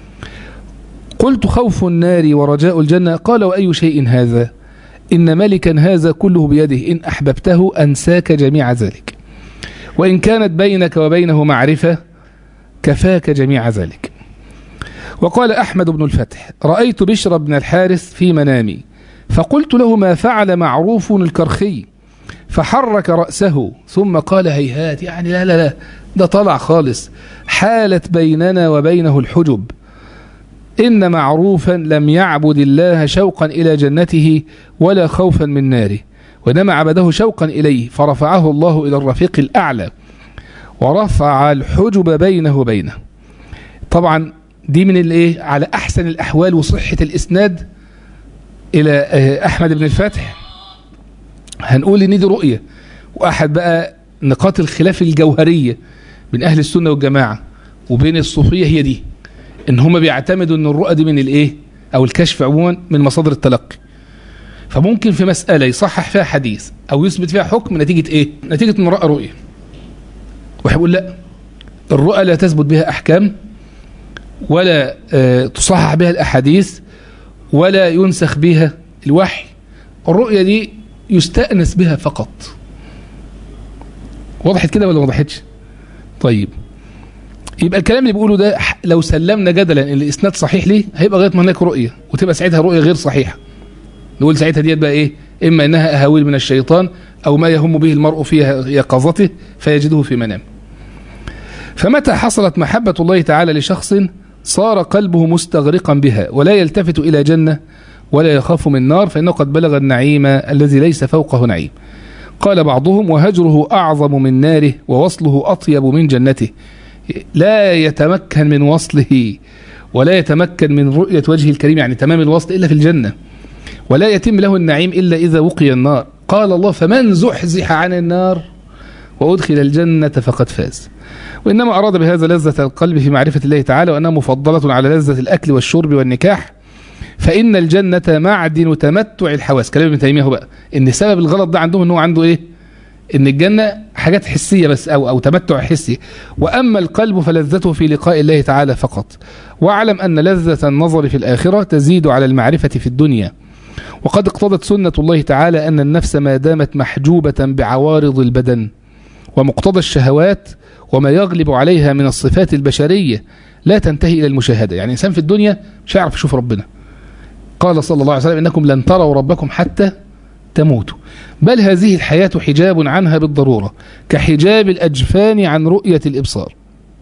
قلت خوف النار ورجاء الجنة قال وأي شيء هذا إن ملكا هذا كله بيده إن أحببته أنساك جميع ذلك وإن كانت بينك وبينه معرفة كفاك جميع ذلك وقال أحمد بن الفتح رأيت بشر بن الحارث في منامي فقلت له ما فعل معروف الكرخي فحرك رأسه ثم قال هيهات يعني لا لا لا ده طلع خالص حالت بيننا وبينه الحجب إن معروفا لم يعبد الله شوقا إلى جنته ولا خوفا من ناره وإنما عبده شوقا إليه فرفعه الله إلى الرفيق الأعلى ورفع الحجب بينه وبينه طبعا دي من الايه على احسن الاحوال وصحه الاسناد الى احمد بن الفتح هنقول ان دي رؤيه واحد بقى نقاط الخلاف الجوهريه بين اهل السنه والجماعه وبين الصوفيه هي دي ان هم بيعتمدوا ان الرؤى دي من الايه او الكشف عموما من مصادر التلقي فممكن في مساله يصحح فيها حديث او يثبت فيها حكم نتيجه ايه نتيجه ان راى رؤيه واحد يقول لا الرؤى لا تثبت بها أحكام ولا آه، تصحح بها الأحاديث ولا ينسخ بها الوحي الرؤية دي يستأنس بها فقط وضحت كده ولا ما وضحتش طيب يبقى الكلام اللي بيقوله ده ح- لو سلمنا جدلا ان الاسناد صحيح ليه هيبقى لغايه ما هناك رؤيه وتبقى ساعتها رؤيه غير صحيحه نقول ساعتها ديت بقى ايه اما انها اهاويل من الشيطان او ما يهم به المرء في يقظته فيجده في منامه فمتى حصلت محبه الله تعالى لشخص صار قلبه مستغرقا بها ولا يلتفت الى جنه ولا يخاف من نار فانه قد بلغ النعيم الذي ليس فوقه نعيم قال بعضهم وهجره اعظم من ناره ووصله اطيب من جنته لا يتمكن من وصله ولا يتمكن من رؤية وجهه الكريم يعني تمام الوصل إلا في الجنة ولا يتم له النعيم إلا إذا وقي النار قال الله فمن زحزح عن النار وأدخل الجنة فقد فاز وإنما أراد بهذا لذة القلب في معرفة الله تعالى وأنها مفضلة على لذة الأكل والشرب والنكاح فإن الجنة معدن تمتع الحواس كلام ابن تيمية هو بقى إن سبب الغلط ده عندهم إنه عنده إيه ان الجنه حاجات حسيه بس او او تمتع حسي واما القلب فلذته في لقاء الله تعالى فقط واعلم ان لذه النظر في الاخره تزيد على المعرفه في الدنيا وقد اقتضت سنه الله تعالى ان النفس ما دامت محجوبه بعوارض البدن ومقتضى الشهوات وما يغلب عليها من الصفات البشريه لا تنتهي الى المشاهده يعني انسان في الدنيا مش هيعرف يشوف ربنا قال صلى الله عليه وسلم انكم لن تروا ربكم حتى تموتوا بل هذه الحياة حجاب عنها بالضرورة كحجاب الأجفان عن رؤية الإبصار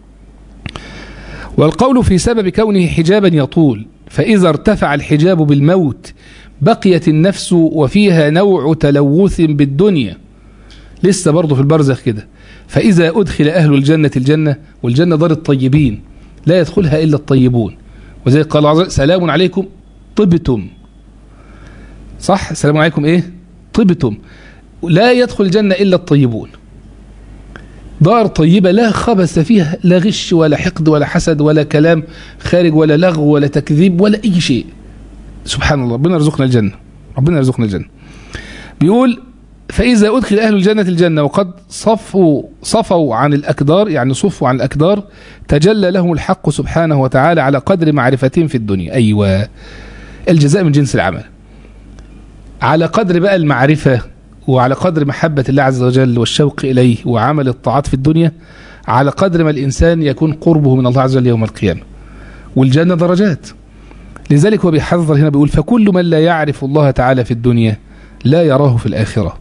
والقول في سبب كونه حجابا يطول فإذا ارتفع الحجاب بالموت بقيت النفس وفيها نوع تلوث بالدنيا لسه برضه في البرزخ كده فإذا أدخل أهل الجنة الجنة والجنة دار الطيبين لا يدخلها إلا الطيبون وزي قال عز وجل سلام عليكم طبتم صح السلام عليكم ايه طبتم لا يدخل الجنة إلا الطيبون دار طيبة لا خبث فيها لا غش ولا حقد ولا حسد ولا كلام خارج ولا لغو ولا تكذيب ولا أي شيء سبحان الله ربنا يرزقنا الجنة ربنا يرزقنا الجنة بيقول فإذا أدخل أهل الجنة الجنة وقد صفوا صفوا عن الأكدار يعني صفوا عن الأكدار تجلى لهم الحق سبحانه وتعالى على قدر معرفتهم في الدنيا أيوة الجزاء من جنس العمل على قدر بقى المعرفة وعلى قدر محبة الله عز وجل والشوق إليه وعمل الطاعات في الدنيا على قدر ما الإنسان يكون قربه من الله عز وجل يوم القيامة والجنة درجات لذلك هو بيحذر هنا بيقول فكل من لا يعرف الله تعالى في الدنيا لا يراه في الآخرة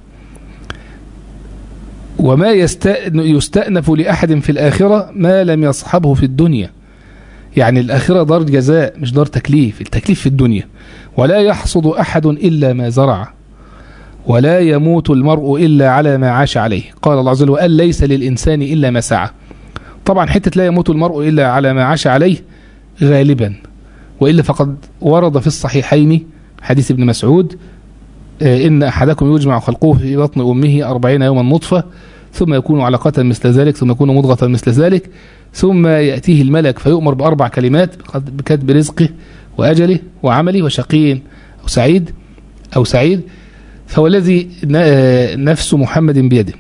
وما يستأنف لأحد في الآخرة ما لم يصحبه في الدنيا يعني الآخرة دار جزاء مش دار تكليف التكليف في الدنيا ولا يحصد أحد إلا ما زرع ولا يموت المرء إلا على ما عاش عليه قال الله عز وجل وقال ليس للإنسان إلا ما سعى طبعا حتة لا يموت المرء إلا على ما عاش عليه غالبا وإلا فقد ورد في الصحيحين حديث ابن مسعود إن أحدكم يجمع خلقه في بطن أمه أربعين يوما نطفة ثم يكون علقة مثل ذلك ثم يكون مضغة مثل ذلك ثم يأتيه الملك فيؤمر بأربع كلمات بكتب رزقه وأجله وعمله وشقي أو سعيد أو سعيد فهو الذي نفس محمد بيده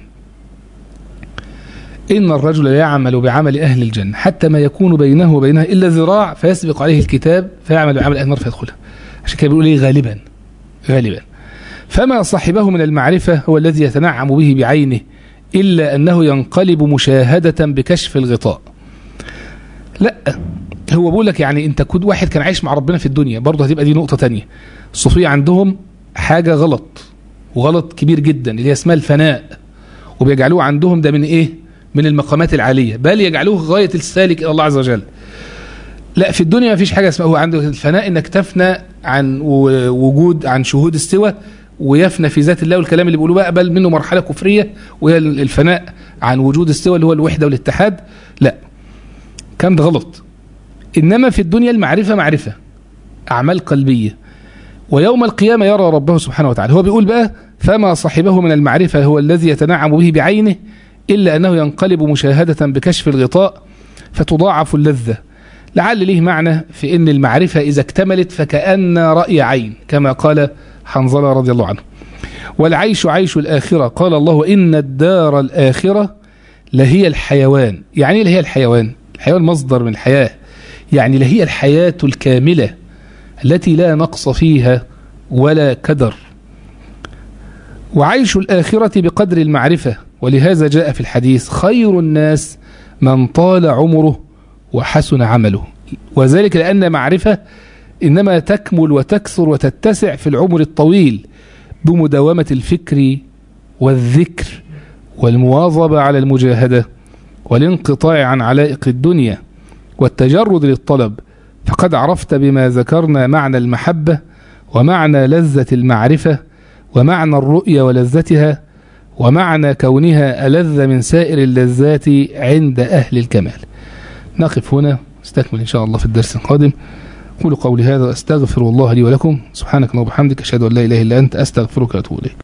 إن الرجل يعمل بعمل أهل الجنة حتى ما يكون بينه وبينها إلا ذراع فيسبق عليه الكتاب فيعمل بعمل أهل النار فيدخلها عشان كده بيقول إيه غالبا غالبا فما صاحبه من المعرفة هو الذي يتنعم به بعينه إلا أنه ينقلب مشاهدة بكشف الغطاء لا هو بيقول لك يعني انت كنت واحد كان عايش مع ربنا في الدنيا برضه هتبقى دي نقطة تانية الصوفية عندهم حاجة غلط وغلط كبير جدا اللي هي اسمها الفناء وبيجعلوه عندهم ده من ايه من المقامات العالية بل يجعلوه غاية السالك إلى الله عز وجل لا في الدنيا ما فيش حاجة اسمها هو عنده الفناء انك تفنى عن وجود عن شهود استوى ويفنى في ذات الله والكلام اللي بيقولوه بقى بل منه مرحلة كفرية وهي الفناء عن وجود استوى اللي هو الوحدة والاتحاد لا كان ده غلط إنما في الدنيا المعرفة معرفة أعمال قلبية ويوم القيامة يرى ربه سبحانه وتعالى هو بيقول بقى فما صاحبه من المعرفة هو الذي يتنعم به بعينه إلا أنه ينقلب مشاهدة بكشف الغطاء فتضاعف اللذة لعل ليه معنى في أن المعرفة إذا اكتملت فكأن رأي عين كما قال حنظلة رضي الله عنه والعيش عيش الآخرة قال الله إن الدار الآخرة لهي الحيوان يعني ايه لهي الحيوان الحيوان مصدر من الحياة يعني لهي الحياة الكاملة التي لا نقص فيها ولا كدر وعيش الآخرة بقدر المعرفة ولهذا جاء في الحديث خير الناس من طال عمره وحسن عمله وذلك لأن معرفة إنما تكمل وتكثر وتتسع في العمر الطويل بمداومة الفكر والذكر والمواظبة على المجاهدة والانقطاع عن علائق الدنيا والتجرد للطلب فقد عرفت بما ذكرنا معنى المحبة ومعنى لذة المعرفة ومعنى الرؤية ولذتها ومعنى كونها ألذ من سائر اللذات عند أهل الكمال نقف هنا نستكمل إن شاء الله في الدرس القادم قولوا قولي هذا وأستغفر الله لي ولكم سبحانك اللهم وبحمدك أشهد أن لا إله إلا أنت أستغفرك وأتوب إليك